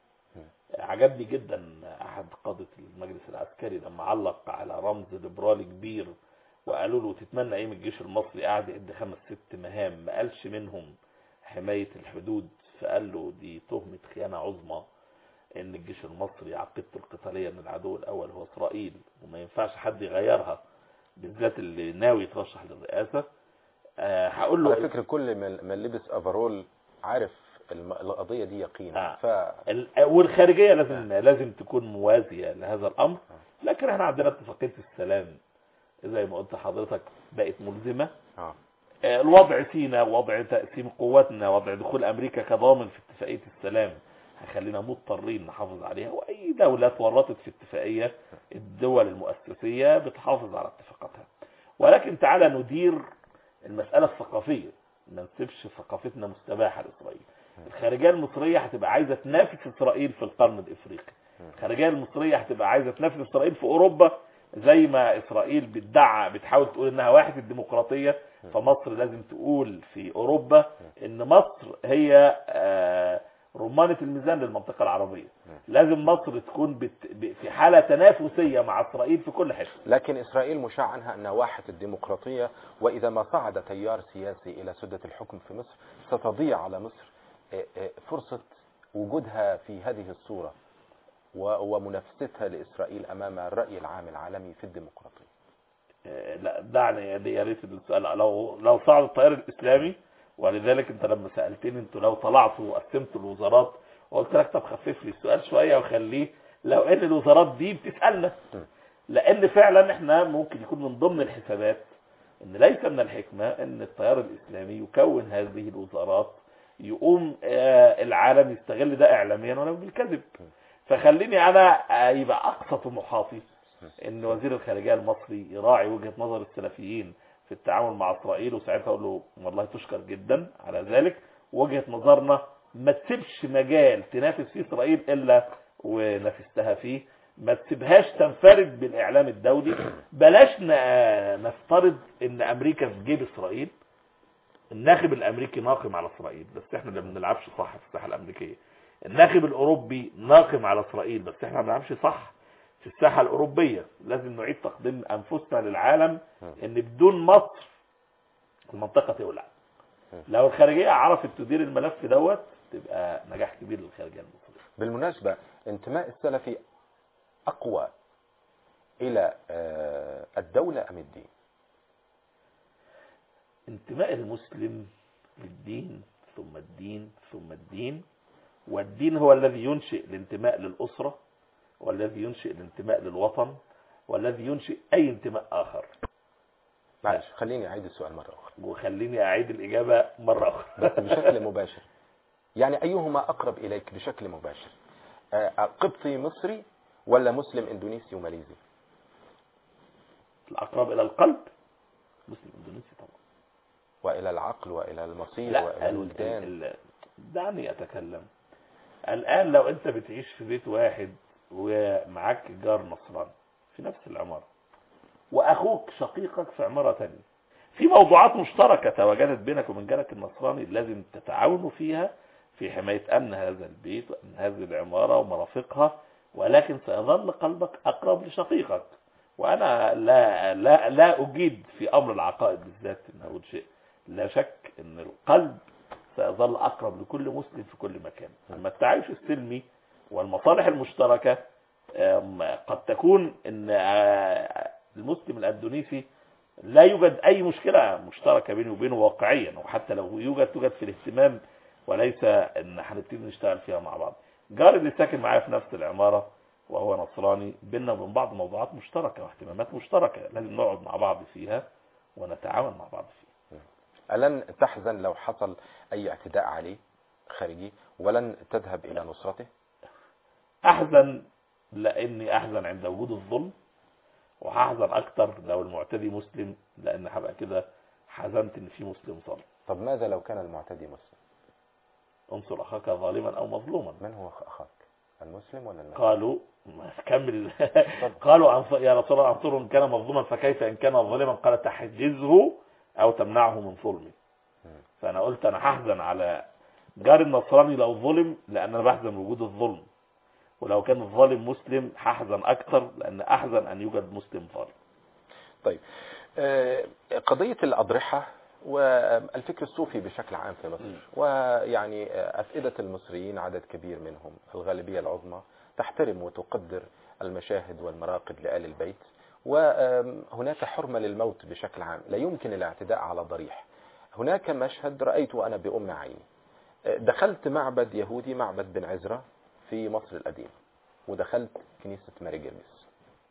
عجبني جدا احد قاده المجلس العسكري لما علق على رمز ليبرالي كبير وقالوا له تتمنى ايه من الجيش المصري قاعد يعد خمس ست مهام ما قالش منهم حمايه الحدود فقال له دي تهمه خيانه عظمى ان الجيش المصري عقيدته القتاليه ان العدو الاول هو اسرائيل وما ينفعش حد يغيرها بالذات اللي ناوي يترشح للرئاسه آه، هقول له على فكرة كل من من لبس افرول عارف الم- القضية دي يقينا آه. ف ال- والخارجيه لازم لازم تكون موازيه لهذا الامر لكن احنا عندنا اتفاقيه السلام زي ما قلت حضرتك بقت ملزمه اه آه، الوضع فينا وضع تقسيم قواتنا وضع دخول امريكا كضامن في اتفاقيه السلام هيخلينا مضطرين نحافظ عليها واي دوله اتورطت في اتفاقيه الدول المؤسسيه بتحافظ على اتفاقاتها ولكن تعالى ندير المساله الثقافيه ما نسيبش ثقافتنا مستباحه لاسرائيل الخارجيه المصريه هتبقى عايزه تنافس اسرائيل في القرن الافريقي الخارجيه المصريه هتبقى عايزه تنافس اسرائيل في اوروبا زي ما اسرائيل بتدعى بتحاول تقول انها واحد الديمقراطيه فمصر لازم تقول في اوروبا ان مصر هي آه، رمانه الميزان للمنطقه العربيه لازم مصر تكون بت... ب- في حاله تنافسيه مع اسرائيل في كل حته لكن اسرائيل مشاع عنها انها واحة الديمقراطية واذا ما صعد تيار سياسي الى سدة الحكم في مصر ستضيع على مصر آه، آه، فرصة وجودها في هذه الصورة و- ومنافستها لاسرائيل امام الرأي العام العالمي في الديمقراطية آه، لا دعني يا- يا ريت السؤال لو لو صعد التيار الاسلامي ولذلك انت لما سالتني انتوا لو طلعتوا وقسمتوا الوزارات وقلت لك طب خفف لي السؤال شويه وخليه لو ان الوزارات دي بتسالنا لان فعلا احنا ممكن يكون من ضمن الحسابات ان ليس من الحكمه ان التيار الاسلامي يكون هذه الوزارات يقوم آه، العالم يستغل ده اعلاميا ولو بالكذب فخليني انا آه، يبقى اقصى طموحاتي ان وزير الخارجيه المصري يراعي وجهه نظر السلفيين في التعامل مع اسرائيل وساعتها اقول له والله تشكر جدا على ذلك وجهه نظرنا ما تسيبش مجال تنافس فيه اسرائيل الا ونافستها فيه ما تسيبهاش تنفرد بالاعلام الدولي بلاش ن- نفترض ان امريكا في جيب اسرائيل الناخب الامريكي ناقم على اسرائيل بس احنا اللي ما بنلعبش صح في الساحه الامريكيه الناخب الاوروبي ناقم على اسرائيل بس احنا ما بنلعبش صح في الساحه الاوروبيه لازم نعيد تقديم انفسنا للعالم ان بدون مصر المنطقه تولع لو الخارجيه عرفت تدير الملف دوت تبقى نجاح كبير للخارجيه المصريه بالمناسبة انتماء السلفي اقوى الى آه، الدولة ام الدين انتماء المسلم للدين ثم الدين ثم الدين والدين هو الذي ينشئ الانتماء للأسرة والذي ينشئ الانتماء للوطن والذي ينشئ أي انتماء آخر معلش خليني اعيد السؤال مرة اخرى وخليني أعيد الإجابة مرة أخرى بس بشكل مباشر يعني ايهما اقرب اليك بشكل مباشر آه، قبطي مصري ولا مسلم اندونيسي وماليزي الأقرب إلى القلب مسلم إندونيسي طبعا والى العقل والى المصير لا والى ال- الوجدان ال- ال- دعني اتكلم الان لو انت بتعيش في بيت واحد ومعاك جار نصراني في نفس العمارة واخوك شقيقك في عمارة تانية في موضوعات مشتركة تواجدت بينك وبين جارك النصراني لازم تتعاونوا فيها في حماية امن هذا البيت وامن هذه العمارة ومرافقها ولكن سيظل قلبك اقرب لشقيقك وانا لا لا لا اجيد في امر العقائد بالذات ان اقول شيء لا شك ان القلب سيظل اقرب لكل مسلم في كل مكان اما التعايش السلمي والمصالح المشتركه أم، قد تكون ان آه، المسلم الاندونيسي لا يوجد اي مشكله مشتركه بيني وبينه واقعيا وحتى لو يوجد توجد في الاهتمام وليس ان هنبتدي نشتغل فيها مع بعض جاري اللي ساكن معايا في نفس العماره وهو نصراني بيننا وبين بعض موضوعات مشتركه واهتمامات مشتركه لازم نقعد مع بعض فيها ونتعاون مع بعض فيها ألن تحزن لو حصل أي اعتداء عليه خارجي ولن تذهب إلى نصرته احزن لاني احزن عند وجود الظلم وهحزن اكتر لو المعتدي مسلم لان هبقى كده حزنت ان في مسلم ظالم طب ماذا لو كان المعتدي مسلم انصر اخاك ظالما او مظلوما من هو أخاك المسلم ولا المسلم قالوا ما كمل قالوا أنص- يا رسول الله انصره ان كان مظلوما فكيف ان كان ظالما قال تحجزه او تمنعه من ظلمه فانا قلت انا هحزن على جار النصراني لو ظلم لان انا بحزن وجود الظلم ولو كان الظالم مسلم هحزن اكتر لان احزن ان يوجد مسلم ظالم طيب آه، قضية الأضرحة والفكر الصوفي بشكل عام في م. مصر ويعني آه، أفئدة المصريين عدد كبير منهم الغالبية العظمى تحترم وتقدر المشاهد والمراقد لآل البيت وهناك حرمة للموت بشكل عام لا يمكن الاعتداء على ضريح هناك مشهد رأيته أنا بأم عيني آه، دخلت معبد يهودي معبد بن عزرة في مصر القديمة ودخلت كنيسة ماري جرجس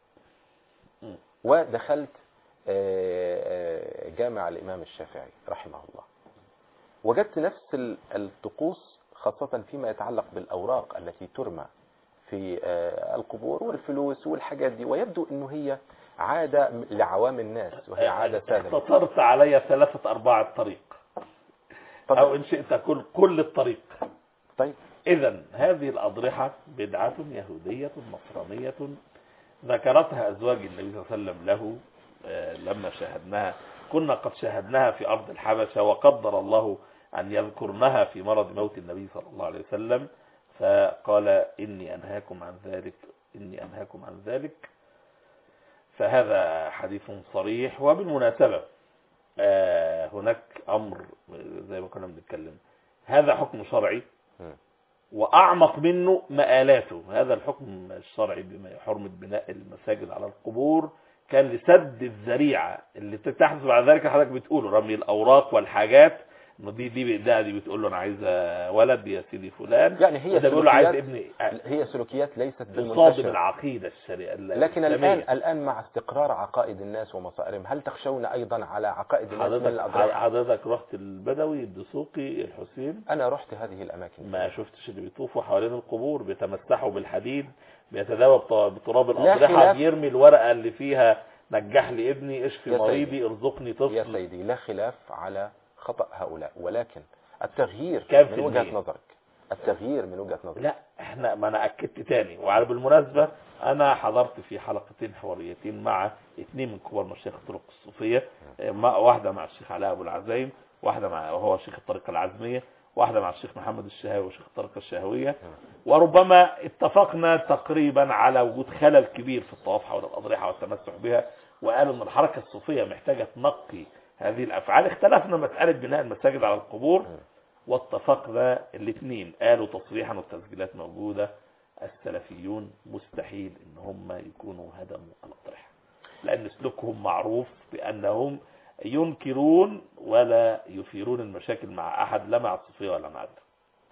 م. ودخلت آه، آه، جامع الإمام الشافعي رحمه الله وجدت نفس ال- الطقوس خاصة فيما يتعلق بالأوراق التي ترمى في آه، القبور والفلوس والحاجات دي ويبدو أنه هي عادة لعوام الناس وهي عادة سادة اختصرت علي ثلاثة ارباع الطريق طب- او ان شئت كل كل الطريق طيب اذا هذه الاضرحة بدعة يهودية نصرانية ذكرتها ازواج النبي صلى الله عليه وسلم له آه، لما شاهدناها كنا قد شاهدناها في ارض الحبشة وقدر الله ان يذكرنها في مرض موت النبي صلى الله عليه وسلم فقال اني انهاكم عن ذلك اني انهاكم عن ذلك فهذا حديث صريح وبالمناسبة آه، هناك امر زي ما كنا بنتكلم هذا حكم شرعي م. واعمق منه مآلاته هذا الحكم الشرعي بما حرمة بناء المساجد على القبور كان لسد الذريعة اللي تحدث بعد ذلك حضرتك بتقوله رمي الاوراق والحاجات إنه دي دي ده دي بتقول له انا عايزه ولد يا سيدي فلان يعني هي وده بيقول له عايز سلوكيات ابني هي سلوكيات ليست تصادم بالمنتشرة العقيدة الشريعة لكن الإسلامية. الآن الآن مع استقرار عقائد الناس ومصائرهم هل تخشون أيضا على عقائد الناس من حضرتك الأضرار حضرتك رحت البدوي الدسوقي الحسين أنا رحت هذه الأماكن ما شفتش اللي بيطوفوا حوالين القبور بيتمسحوا بالحديد بيتداوى بط- بتراب لا الأضرحة خلاف. بيرمي الورقة اللي فيها نجح لي ابني اشفي يا مريضي ارزقني يا طفل سيدي لا خلاف على خطأ هؤلاء ولكن التغيير كام في من وجهة المية؟ نظرك التغيير من وجهة نظرك لا احنا ما انا اكدت تاني وعلى بالمناسبة انا حضرت في حلقتين حواريتين مع اثنين من كبار مشايخ الطرق الصوفية اه، مع واحدة مع الشيخ علاء ابو العزايم واحدة مع وهو شيخ الطريقة العزمية واحدة مع الشيخ محمد الشهاوي وشيخ الطريقة الشهوية وربما اتفقنا تقريبا على وجود خلل كبير في الطواف حول الأضرحة والتمسح بها وقالوا ان الحركة الصوفية محتاجة تنقي هذه الافعال اختلفنا مسألة بناء المساجد على القبور واتفقنا الاثنين قالوا تصريحا والتسجيلات موجودة السلفيون مستحيل ان هم يكونوا هدموا الأضرحة لأن سلوكهم معروف بأنهم ينكرون ولا يثيرون المشاكل مع أحد لا مع الصوفية ولا مع الدين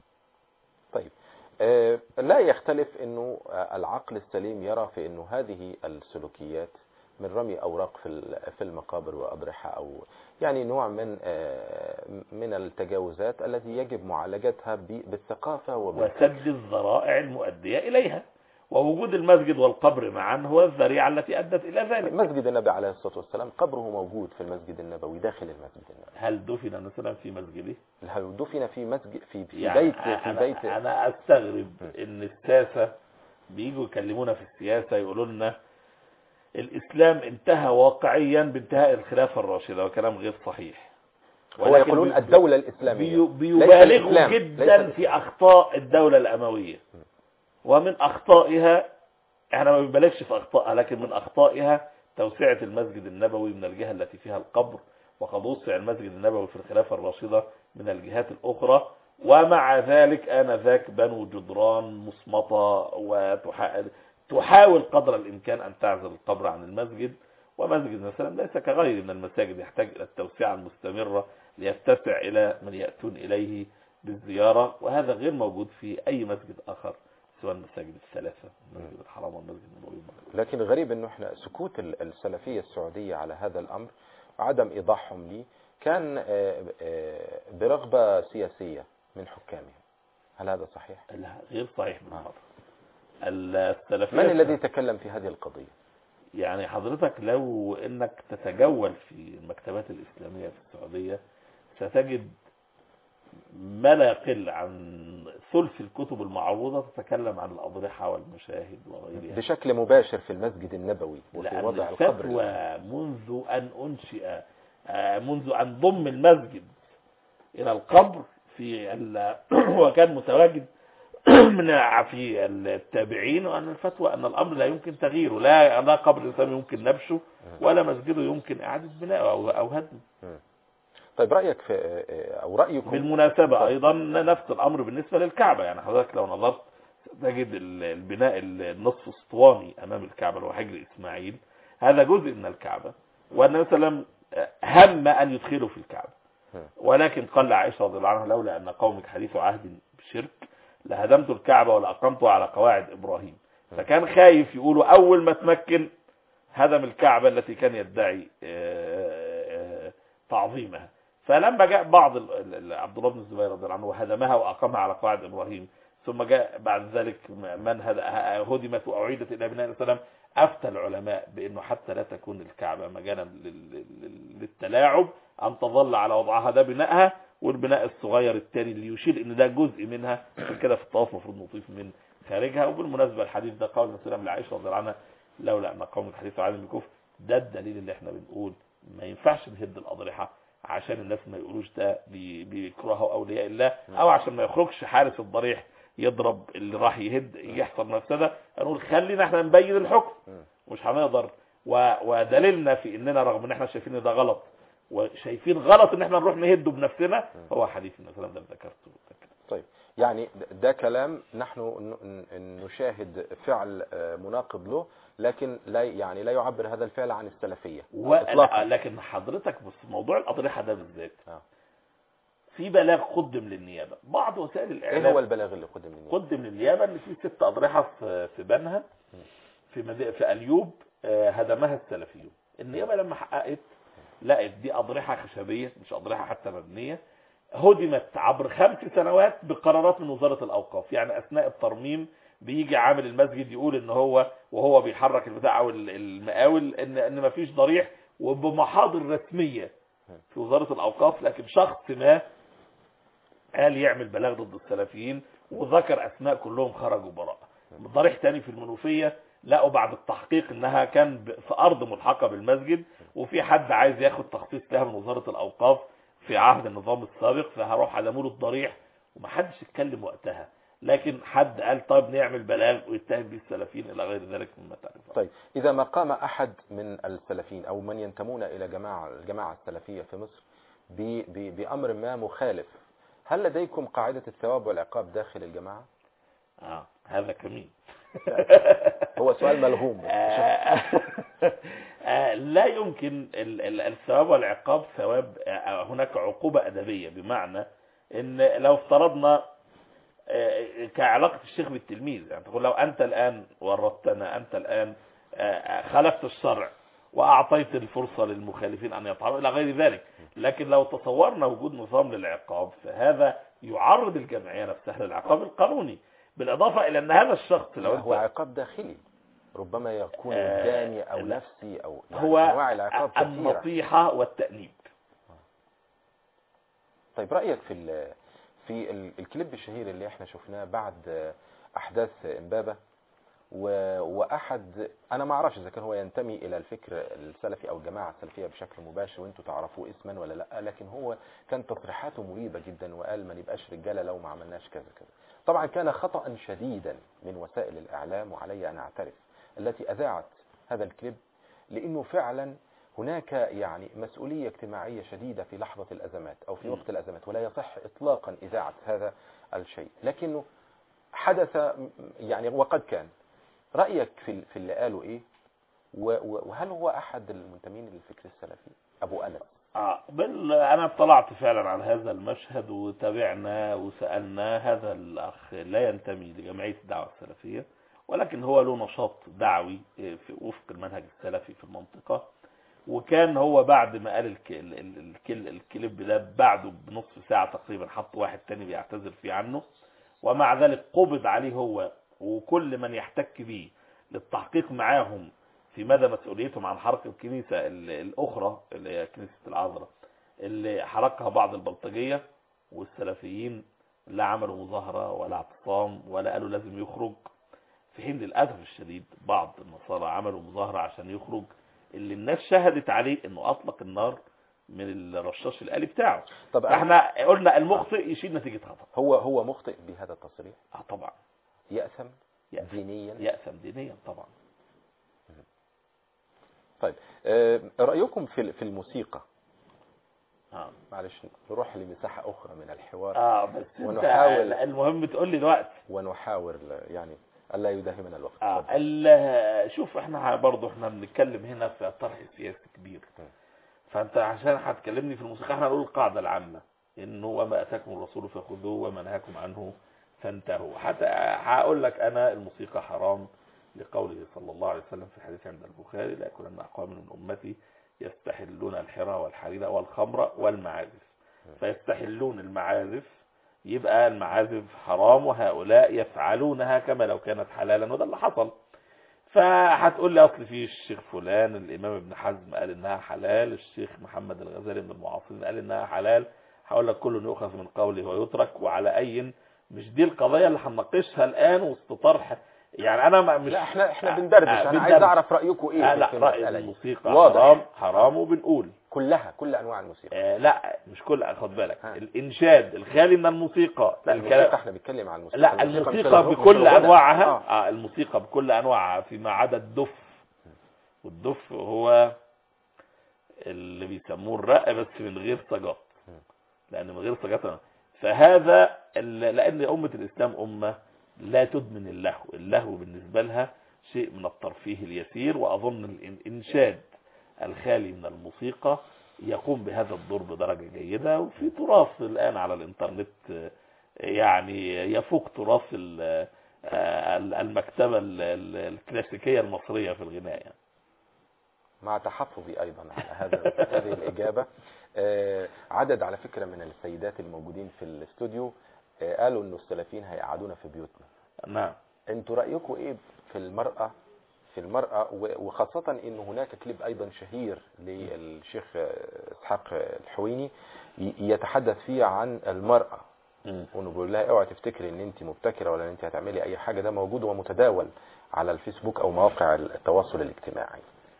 طيب آه، لا يختلف انه آه، العقل السليم يرى في انه هذه السلوكيات من رمي اوراق في ال- في المقابر واضرحه او يعني نوع من آه، من التجاوزات التي يجب معالجتها ب- بالثقافه وبالفكر وسد الذرائع المؤدية إليها ووجود المسجد والقبر معا هو الذريعة التي أدت إلى ذلك مسجد النبي عليه الصلاه والسلام قبره موجود في المسجد النبوي داخل المسجد النبوي هل دفن مثلا في مسجده هل دفن في مسجد في, في يعني بيت في أنا, بيت انا استغرب م. ان الساسة بيجوا يكلمونا في السياسة يقولوا لنا الاسلام انتهى واقعيا بانتهاء الخلافة الراشدة وكلام غير صحيح هو ولكن يقولون بي- الدولة الإسلامية بي- ليس بيبالغوا الإسلام. جدا ليس في اخطاء الدولة الاموية ومن اخطائها احنا ما بنبالغش في اخطائها لكن من اخطائها توسعة المسجد النبوي من الجهة التي فيها القبر وقد وسع المسجد النبوي في الخلافة الراشدة من الجهات الاخرى ومع ذلك آنذاك بنو جدران مصمطة وتحاول تحاول قدر الامكان ان تعزل القبر عن المسجد ومسجد مثلا ليس كغيره من المساجد يحتاج الى التوسعة المستمرة ليتسع الى من يأتون اليه بالزيارة وهذا غير موجود في اي مسجد اخر سواء المساجد الثلاثة المسجد الحرام والمسجد النبوي لكن الغريب انه احنا سكوت ال- السلفية السعودية على هذا الامر وعدم ايضاحهم لي كان آه، آه، برغبة سياسية من حكامهم هل هذا صحيح؟ لا غير صحيح بالمرة السلفية من الذي تكلم في هذه القضية؟ يعني حضرتك لو انك تتجول في المكتبات الاسلامية في السعودية ستجد ما لا يقل عن ثلث الكتب المعروضة تتكلم عن الأضرحة والمشاهد وغيرها بشكل مباشر في المسجد النبوي وفي لأن وضع القبر الفتوى منذ أن أنشئ آه، منذ أن ضم المسجد إلى القبر في ال- وكان متواجد من في التابعين وأن الفتوى أن الأمر لا يمكن تغييره لا لا قبر الإنسان يمكن نبشه ولا مسجده يمكن إعادة بنائه أو أو هدمه طيب رأيك في آه، آه، او رأيكم بالمناسبة أيضا نفس الأمر بالنسبة للكعبة يعني حضرتك لو نظرت تجد ال- البناء النصف اسطواني أمام الكعبة اللي هو حجر إسماعيل هذا جزء من الكعبة والنبي صلى الله عليه وسلم هم أن يدخله في الكعبة ولكن قال عائشة رضي الله عنها لولا أن قومك حديث عهد بشرك لهدمت الكعبة ولأقمتها على قواعد إبراهيم فكان خايف يقولوا أول ما تمكن هدم الكعبة التي كان يدعي آه، آه، تعظيمها فلما جاء بعض ال- ال- ال- عبد الله بن الزبير رضي الله عنه وهدمها وأقامها على قواعد إبراهيم ثم جاء بعد ذلك من هد- هدمت وأعيدت إلى بناء السلام أفتى العلماء بأنه حتى لا تكون الكعبة مجالا لل- لل- للتلاعب أن تظل على وضعها ده بنائها والبناء الصغير التاني اللي يشير ان ده جزء منها عشان كده في الطواف المفروض نطيف من خارجها وبالمناسبة الحديث ده قول السلام لعائشة رضي الله عنها لولا ان قوم الحديث عن الكفر ده الدليل اللي احنا بنقول ما ينفعش نهد الاضرحة عشان الناس ما يقولوش ده بي- بيكرهوا اولياء الله او عشان ما يخرجش حارس الضريح يضرب اللي راح يهد يحصل مفسده نقول خلينا احنا نبين الحكم مش هنقدر و- ودليلنا في اننا رغم ان احنا شايفين ان ده غلط وشايفين غلط ان احنا نروح نهده بنفسنا هو حديث النبي صلى الله عليه وسلم ده ذكرته طيب يعني ده كلام نحن ن- ن- نشاهد فعل آه، مناقض له لكن لا يعني لا يعبر هذا الفعل عن السلفية ولا إطلاقاً. لكن حضرتك بص موضوع الاضرحه ده بالذات آه. في بلاغ قدم للنيابه بعض وسائل ايه الاعلام هو البلاغ اللي قدم للنيابة؟ قدم للنيابه ان في ست اضرحه في في بنها في مدي... في اليوب آه، هدمها السلفيون النيابه لما حققت لقت دي اضرحه خشبيه مش اضرحه حتى مبنيه هدمت عبر خمس سنوات بقرارات من وزاره الاوقاف يعني اثناء الترميم بيجي عامل المسجد يقول ان هو وهو بيحرك البتاع او ال- المقاول ان ان مفيش ضريح وبمحاضر رسميه في وزاره الاوقاف لكن شخص ما قال يعمل بلاغ ضد السلفيين وذكر اسماء كلهم خرجوا براء ضريح تاني في المنوفيه لقوا بعد التحقيق انها كان ب- في ارض ملحقه بالمسجد وفي حد عايز ياخد تخصيص لها من وزاره الاوقاف في عهد النظام السابق فهروح عدموا له الضريح ومحدش اتكلم وقتها لكن حد قال طيب نعمل بلاغ ويتهم به السلفيين الى غير ذلك مما تعرف طيب إذا ما قام أحد من السلفيين أو من ينتمون إلى جماعة الجماعة السلفية في مصر ب- ب- بأمر ما مخالف هل لديكم قاعدة الثواب والعقاب داخل الجماعة؟ اه هذا كمين هو سؤال ملغوم آه، آه، لا يمكن ال- ال- الثواب والعقاب ثواب آه، هناك عقوبة أدبية بمعنى ان لو افترضنا آه، كعلاقة الشيخ بالتلميذ يعني تقول لو أنت الآن ورطتنا أنت الآن آه، خالفت الشرع وأعطيت الفرصة للمخالفين أن يطعنوا إلى غير ذلك لكن لو تصورنا وجود نظام للعقاب فهذا يعرض الجمعية نفسها للعقاب القانوني بالإضافة إلى أن هذا الشخص لو هو أنت عقاب داخلي ربما يكون آه، وجداني أو لا. نفسي أو يعني هو أنواع العقاب كثيرة النصيحة والتأنيب طيب رايك في ال في ال- الكليب الشهير اللي احنا شفناه بعد آه، احداث امبابه و- واحد انا ما اعرفش اذا كان هو ينتمي الى الفكر السلفي او الجماعه السلفيه بشكل مباشر وانتم تعرفوه اسما ولا لا لكن هو كان تصريحاته مريبه جدا وقال ما نبقاش رجاله لو ما عملناش كذا كذا طبعا كان خطا شديدا من وسائل الاعلام وعلي ان اعترف التي اذاعت هذا الكليب لانه فعلا هناك يعني مسؤوليه اجتماعيه شديده في لحظه الازمات او في م. وقت الازمات ولا يصح اطلاقا اذاعه هذا الشيء لكنه حدث م- يعني وقد كان رايك في في اللي قاله ايه و- و- وهل هو احد المنتمين للفكر السلفي ابو انس آه بل انا اطلعت فعلا على هذا المشهد وتابعنا وسالنا هذا الاخ لا ينتمي لجمعيه الدعوه السلفيه ولكن هو له نشاط دعوي آه، في وفق المنهج السلفي في المنطقه وكان هو بعد ما قال الك- ال- ال- الكل- الكليب ده بعده بنصف ساعه تقريبا حط واحد تاني بيعتذر فيه عنه ومع ذلك قبض عليه هو وكل من يحتك به للتحقيق معاهم في مدى مسؤوليتهم عن حرق الكنيسة ال- الأخرى اللي هي كنيسة العذراء اللي حرقها بعض البلطجية والسلفيين لا عملوا مظاهرة ولا اعتصام ولا قالوا لازم يخرج في حين للأسف الشديد بعض النصارى عملوا مظاهرة عشان يخرج اللي الناس شهدت عليه انه اطلق النار من الرشاش الآلي بتاعه طب أنا- فاحنا قلنا المخطئ يشيل نتيجة خطأ هو هو مخطئ بهذا التصريح اه طبعا يأثم يأثم دينيا يأثم دينيا طبعا طيب آه، رأيكم في في الموسيقى اه معلش نروح لمساحة أخرى من الحوار اه بس انت ونحاول- المهم تقول لي دلوقتي ونحاول يعني ألا يداهمنا الوقت اه اتفضل. ال- شوف احنا برضه احنا بنتكلم هنا في طرح سياسي كبير م. فانت عشان هتكلمني في الموسيقى احنا نقول القاعده العامه انه وما اتاكم الرسول فخذوه وما نهاكم عنه فانتهوا حتى هقول لك انا الموسيقى حرام لقوله صلى الله عليه وسلم في الحديث عند البخاري لا يكونن اقوام من امتي يستحلون الحرى والحرير والخمر والمعازف فيستحلون المعازف يبقى المعازف حرام وهؤلاء يفعلونها كما لو كانت حلالا وده اللي حصل فهتقول لي اصل في الشيخ فلان الامام ابن حزم قال انها حلال الشيخ محمد الغزالي من المعاصرين قال انها حلال هقول لك كله يؤخذ من قوله ويترك وعلى اي مش دي القضيه اللي هنناقشها الان وسط طرح يعني انا ما- مش لا احنا احنا آه، بندردش آه، انا بندردش. عايز اعرف رايكم ايه آه في- لا في راي المسألة دي. الموسيقى واضح. حرام حرام وبنقول كلها كل انواع الموسيقى آه لا مش كل خد بالك ها. الانشاد الخالي من الموسيقى لا الكلام- الموسيقى احنا بنتكلم عن الموسيقى لا مش الموسيقى الغ- مش بكل الغنى. انواعها آه. آه الموسيقى بكل انواعها فيما عدا الدف والدف هو اللي بيسموه الرق بس من غير سجاط لان من غير سجاط فهذا ال- لان امه الاسلام امه لا تدمن اللهو اللهو بالنسبه لها شيء من الترفيه اليسير واظن الانشاد الخالي من الموسيقى يقوم بهذا الدور بدرجه جيده وفي تراث الان على الانترنت آه، يعني يفوق تراث ال- آه، المكتبه ال- ال- الكلاسيكيه المصريه في الغناء يعني. مع تحفظي ايضا على هذا هذه الاجابه آه، عدد على فكره من السيدات الموجودين في الاستوديو آه، قالوا انه السلفيين هيقعدونا في بيوتنا نعم انتوا رايكم ايه في المراه في المراه و- وخاصه ان هناك كليب ايضا شهير للشيخ آه، اسحاق الحويني ي- يتحدث فيه عن المراه وانه بيقول لها اوعي تفتكري ان انت مبتكره ولا ان انت هتعملي اي حاجه ده موجود ومتداول على الفيسبوك او مواقع التواصل الاجتماعي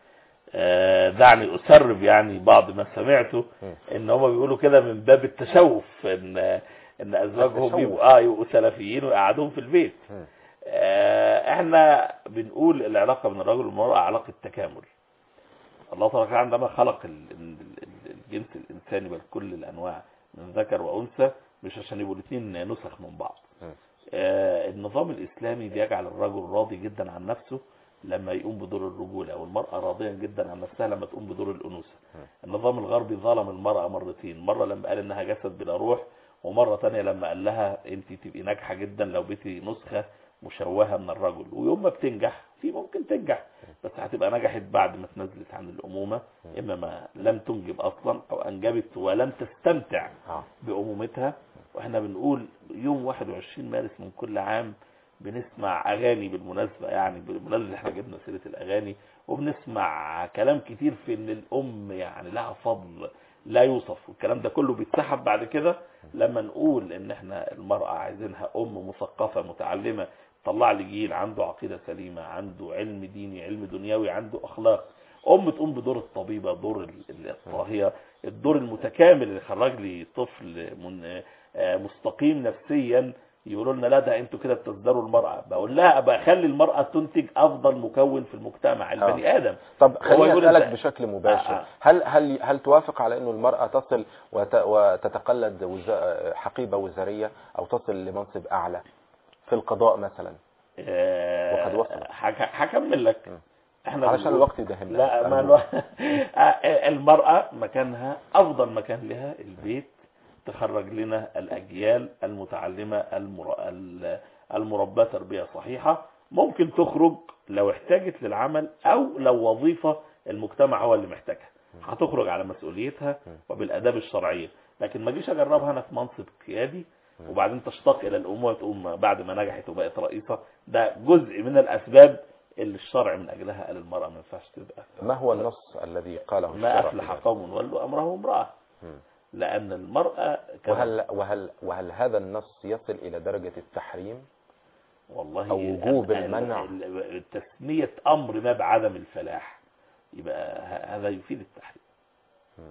آه، دعني اسرب يعني بعض ما سمعته مم. ان هم بيقولوا كده من باب التشوف ان ان ازواجهم التشوف. يبقوا اه يبقوا سلفيين ويقعدوهم في البيت مم. آه، احنا بنقول العلاقه بين الرجل والمراه علاقه تكامل الله تبارك وتعالى عندما خلق ال- ال- ال- الجنس الانساني بل كل الانواع من ذكر وانثى مش عشان يبقوا الاثنين نسخ من بعض مم. آه، النظام الاسلامي بيجعل الرجل راضي جدا عن نفسه لما يقوم بدور الرجولة والمرأة راضية جدا عن نفسها لما تقوم بدور الأنوثة النظام الغربي ظلم المرأة مرتين مرة لما قال انها جسد بلا روح ومرة تانية لما قال لها انت تبقي ناجحة جدا لو بقيتي نسخة مشوهة من الرجل ويوم ما بتنجح في ممكن تنجح بس هتبقى نجحت بعد ما تنزلت عن الأمومة إما ما لم تنجب أصلا أو أنجبت ولم تستمتع اه بأمومتها واحنا بنقول يوم 21 مارس من كل عام بنسمع اغاني بالمناسبه يعني بالمناسبه احنا جبنا سيره الاغاني وبنسمع كلام كتير في ان الام يعني لها فضل لا يوصف والكلام ده كله بيتسحب بعد كده لما نقول ان احنا المرأة عايزينها ام مثقفة متعلمة تطلع لي جيل عنده عقيدة سليمة عنده علم ديني علم دنيوي عنده اخلاق ام تقوم بدور الطبيبة دور ال- ال- الطاهية الدور المتكامل اللي يخرج لي طفل من آه، مستقيم نفسيا يقولوا لنا لا ده انتوا كده بتصدروا المرأة بقول لها ابقى اخلي المرأة تنتج افضل مكون في المجتمع البني ادم طب خليني يقول اسالك أنت- بشكل مباشر آه، آه. هل هل هل توافق على انه المراه تصل وت وتتقلد وزا- حقيبه وزاريه او تصل لمنصب اعلى في القضاء مثلا آه، وقد وصلت. هك- هكمل لك م. احنا علشان بنقول- الوقت يدهمنا لا ما أرجوك. الو... آه، المرأة مكانها أفضل مكان لها البيت تخرج لنا الأجيال المتعلمة المر... ال- المربى تربية صحيحة ممكن تخرج لو احتاجت للعمل أو لو وظيفة المجتمع هو اللي محتاجها هتخرج على مسؤوليتها وبالآداب الشرعية لكن ما جيش أجربها أنا في منصب قيادي وبعدين تشتاق إلى الأمومة وتقوم بعد ما نجحت وبقت رئيسة ده جزء من الأسباب اللي الشرع من أجلها قال المرأة ما ينفعش تبقى ما هو النص الذي قاله ما الشرع أفلح في ذلك؟ قوم ولوا أمره امرأة مم. لأن المرأة كما- وهل وهل وهل هذا النص يصل الى درجه التحريم والله أو وجوب ال- المنع. ال- ال- تسمية أمر ما بعدم الفلاح يبقى ه- هذا يفيد التحريم مم.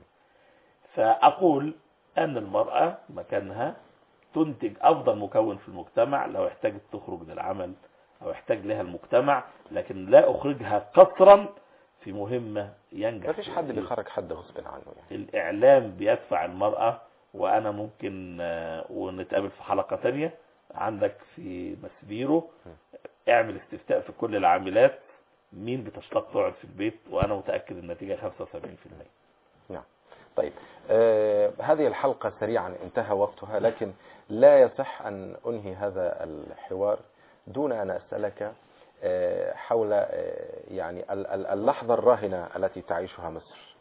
فأقول أن المرأة مكانها تنتج أفضل مكون في المجتمع لو احتاجت تخرج للعمل أو احتاج لها المجتمع لكن لا أخرجها قصرا في مهمة ينجح ما فيش حد فيها. بيخرج حد غصب عنه يعني الإعلام بيدفع المرأة وأنا ممكن آه، ونتقابل في حلقة تانية عندك في مسبيرو اعمل استفتاء في كل العاملات مين بتشتاق تقعد في البيت وأنا متأكد النتيجة 75% نعم طيب آه هذه الحلقة سريعا انتهى وقتها لكن لا يصح أن أنهي هذا الحوار دون أن أسألك آه حول آه يعني ال- ال- اللحظة الراهنة التي تعيشها مصر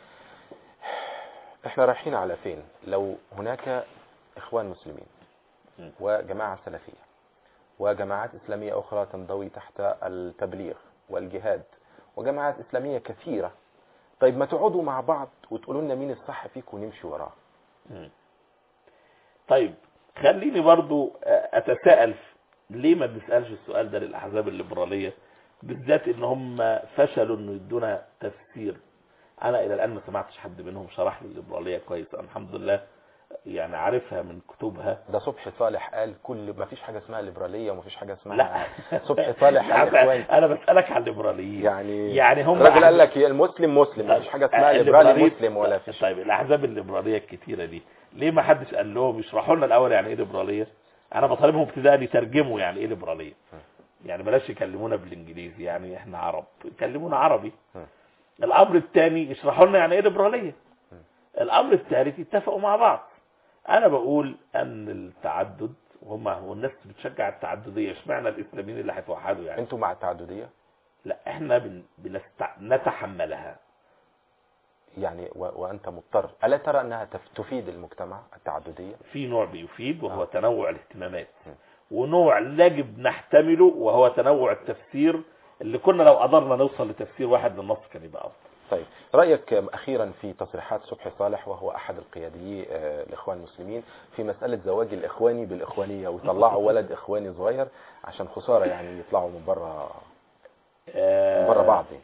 احنا رايحين على فين لو هناك إخوان مسلمين م. وجماعة سلفية وجماعات إسلامية أخرى تنضوي تحت التبليغ والجهاد وجماعات إسلامية كثيرة طيب ما تقعدوا مع بعض وتقولوا لنا مين الصح فيكم ونمشي وراه مم. طيب خليني برضو آه، أتساءل ليه ما بنسألش السؤال ده للأحزاب الليبرالية بالذات ان هم فشلوا انه يدونا تفسير انا الى الان ما سمعتش حد منهم شرح لي الليبراليه كويس أنا الحمد لله يعني عارفها من كتبها ده صبحي صالح قال كل ما فيش حاجة اسمها ليبرالية وما فيش حاجة اسمها لا صبحي صالح لا، قال إخوان انا بسالك عن الليبراليين يعني يعني هم الراجل قال أحزاب- لك المسلم مسلم ما فيش حاجة اسمها الليبراليين- ليبرالي مسلم ولا فيش طيب الاحزاب الليبراليه الكتيره دي ليه ما حدش قال لهم يشرحوا لنا الاول يعني ايه ليبراليه انا بطالبهم ابتداء يترجموا يعني ايه ليبراليه يعني بلاش يكلمونا بالانجليزي يعني احنا عرب يكلمونا عربي م. الامر الثاني يشرحوا لنا يعني ايه ليبراليه الامر الثالث يتفقوا مع بعض انا بقول ان التعدد وهم والناس بتشجع التعدديه اشمعنى الاسلاميين اللي هيتوحدوا يعني انتوا مع التعددية لا احنا بن... بنستع... نتحملها يعني و... وانت مضطر ألا ترى انها تف... تفيد المجتمع التعددية في نوع بيفيد وهو آه. تنوع الاهتمامات م. ونوع يجب نحتمله وهو تنوع التفسير اللي كنا لو قدرنا نوصل لتفسير واحد للنص كان يبقى افضل طيب رأيك أخيرا في تصريحات صبحي صالح وهو أحد القياديي آه، الإخوان المسلمين في مسألة زواج الإخواني بالإخوانية ويطلعوا ولد إخواني صغير عشان خسارة يعني يطلعوا من بره من بره بعض يعني.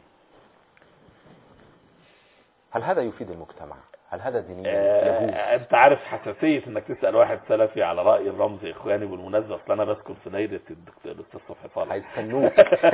هل هذا يفيد المجتمع؟ هل هذا دينيا يجوز؟ آه، انت عارف حساسيه انك تسال واحد سلفي على راي الرمز اخواني بالمناسبه اصل انا بسكن في دايره الدكتور الاستاذ صبحي صالح هيستنوك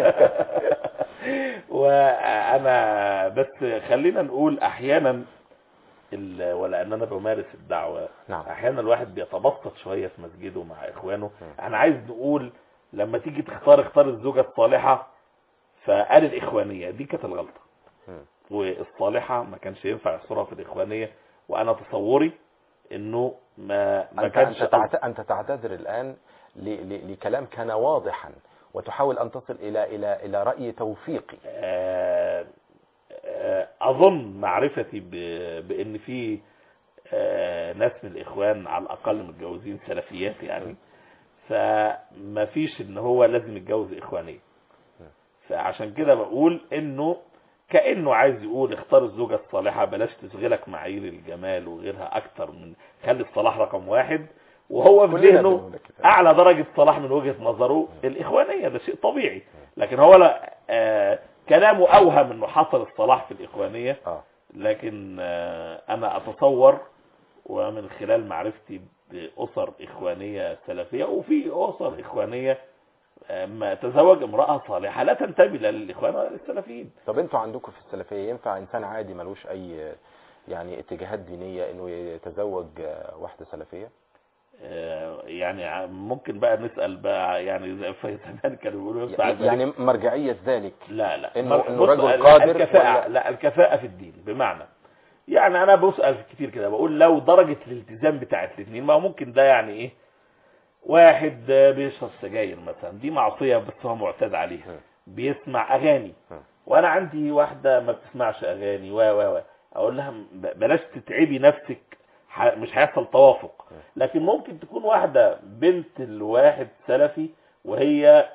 وانا بس خلينا نقول احيانا ال- ولان انا بمارس الدعوه نعم احيانا الواحد بيتبسط شويه في مسجده مع اخوانه م. انا عايز نقول لما تيجي تختار اختار الزوجه الصالحه فقال الاخوانيه دي كانت الغلطه م. والصالحه ما كانش ينفع يحصرها في الاخوانيه وانا تصوري انه ما ما أنت, كانش أنت, تعت... أنت تعتذر الآن ل... ل... لكلام كان واضحا وتحاول أن تصل إلى إلى إلى رأي توفيقي آه، آه، اظن معرفتي ب- بان في آه، ناس من الاخوان على الاقل متجوزين سلفيات يعني فما فيش ان هو لازم يتجوز اخوانيه فعشان كده بقول انه كانه عايز يقول اختار الزوجه الصالحه بلاش تشغلك معايير الجمال وغيرها اكتر من خلي الصلاح رقم واحد وهو في كلنا ذهنه بنقول كده. اعلى درجه صلاح من وجهه نظره الاخوانيه ده شيء طبيعي لكن هو لا آه كلامه اوهم انه حصل الصلاح في الاخوانيه اه لكن آه انا اتصور ومن خلال معرفتي باسر اخوانيه سلفيه وفي اسر اخوانيه آه، ما تزوج امراه صالحه لا تنتمي لا للاخوان ولا للسلفيين طب انتوا عندكم في السلفيه ينفع انسان عادي ملوش اي يعني اتجاهات دينيه انه يتزوج آه، واحده سلفيه آه، يعني ع- ممكن بقى نسال بقى يعني زي في زمان كانوا بيقولوا ينفع ذلك؟ يعني مرجعية ذلك لا لا إنه- مر- إنه بص، رجل لا، قادر الكفاءة ولا- لا الكفاءة في الدين بمعنى يعني انا بسأل كتير كده بقول لو درجة الالتزام بتاعت الاثنين ما هو ممكن ده يعني ايه واحد آه، بيشرب سجاير مثلا دي معصية بس هو معتاد عليها م. بيسمع اغاني م. وانا عندي واحدة ما بتسمعش اغاني و و و اقول لها ب- بلاش تتعبي نفسك ح- مش هيحصل توافق لكن ممكن تكون واحدة بنت الواحد سلفي وهي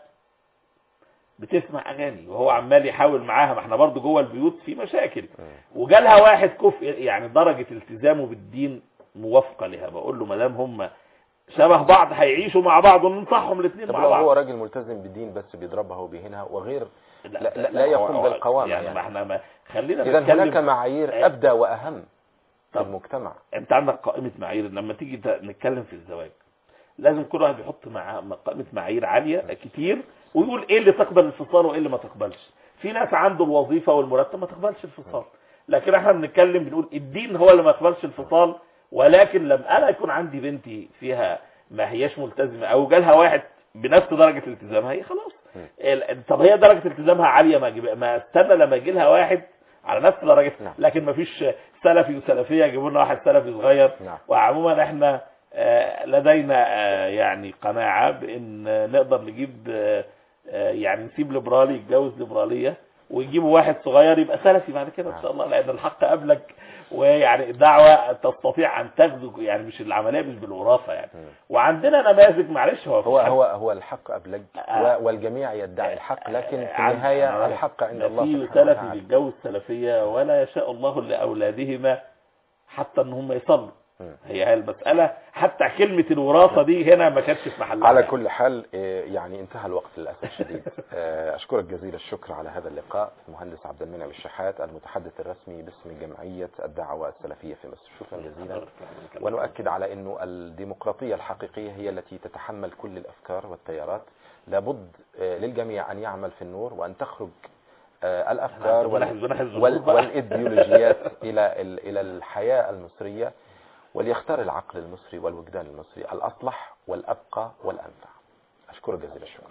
بتسمع اغاني وهو عمال يحاول معاها ما احنا برضو جوه البيوت في مشاكل وجالها واحد كفء يعني درجة التزامه بالدين موافقة لها بقول له ما دام هم شبه بعض هيعيشوا مع بعض وننصحهم الاثنين طب مع لو بعض هو راجل ملتزم بالدين بس بيضربها وبيهينها وغير لا, لا- لا- لا يقوم هو- بالقوامة يعني, يعني. ما احنا ما خلينا اذا نتكلم هناك معايير ابدى واهم في طب. المجتمع انت عندك قائمة معايير لما تيجي ت- نتكلم في الزواج لازم كل واحد يحط مع قائمة معايير عالية كتير ويقول ايه اللي تقبل الانفصال وايه اللي ما تقبلش في ناس عنده الوظيفة والمرتب ما تقبلش الانفصال لكن احنا بنتكلم بنقول الدين هو اللي ما يقبلش الانفصال ولكن لما انا يكون عندي بنتي فيها ما هياش ملتزمة او جالها واحد بنفس درجة التزامها هي خلاص ال- طب هي درجة التزامها عالية ما أجيب- ما استنى لما يجي لها واحد على نفس درجة نعم. لكن ما فيش سلفي وسلفية يجيبوا لنا واحد سلفي صغير نعم وعموما احنا آه، لدينا آه، يعني قناعة بان نقدر نجيب آه، آه، يعني نسيب ليبرالي يتجوز ليبرالية ويجيبوا واحد صغير يبقى سلفي بعد كده ان شاء الله لان الحق قبلك ويعني الدعوة تستطيع ان تغزو يعني مش العملية مش بالوراثة يعني مم. وعندنا نماذج معلش هو في هو حد- هو هو الحق أبلج آه. و- والجميع يدعي الحق لكن في عن- النهاية عن- الحق عند ده الله في سبحانه سلفي وتعالى بيتجوز سلفية ولا يشاء الله لأولادهما حتى ان هم يصلوا مم. هي هي المسألة حتى كلمة الوراثة دي هنا ما كانتش في محلها على كل حال آه، يعني انتهى الوقت للاسف الشديد آه، اشكرك جزيل الشكر على هذا اللقاء المهندس عبد المنعم الشحات المتحدث الرسمي باسم جمعيه الدعوه السلفيه في مصر شكرا جزيلا ونؤكد على انه الديمقراطيه الحقيقيه هي التي تتحمل كل الافكار والتيارات لابد آه، للجميع ان يعمل في النور وان تخرج آه، الافكار وال- بنحز- بنحز وال- الظروف بقى. والايديولوجيات الى ال- الى الحياه المصريه وليختار العقل المصري والوجدان المصري الاصلح والابقى والانفع. اشكرك جزيل الشكر.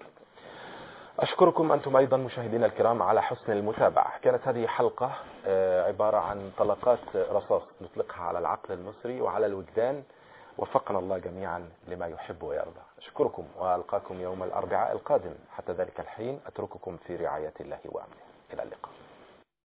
اشكركم انتم ايضا مشاهدينا الكرام على حسن المتابعه، كانت هذه حلقه آه، عباره عن طلقات رصاص نطلقها على العقل المصري وعلى الوجدان وفقنا الله جميعا لما يحب ويرضى. اشكركم والقاكم يوم الاربعاء القادم، حتى ذلك الحين اترككم في رعايه الله وامنه. الى اللقاء.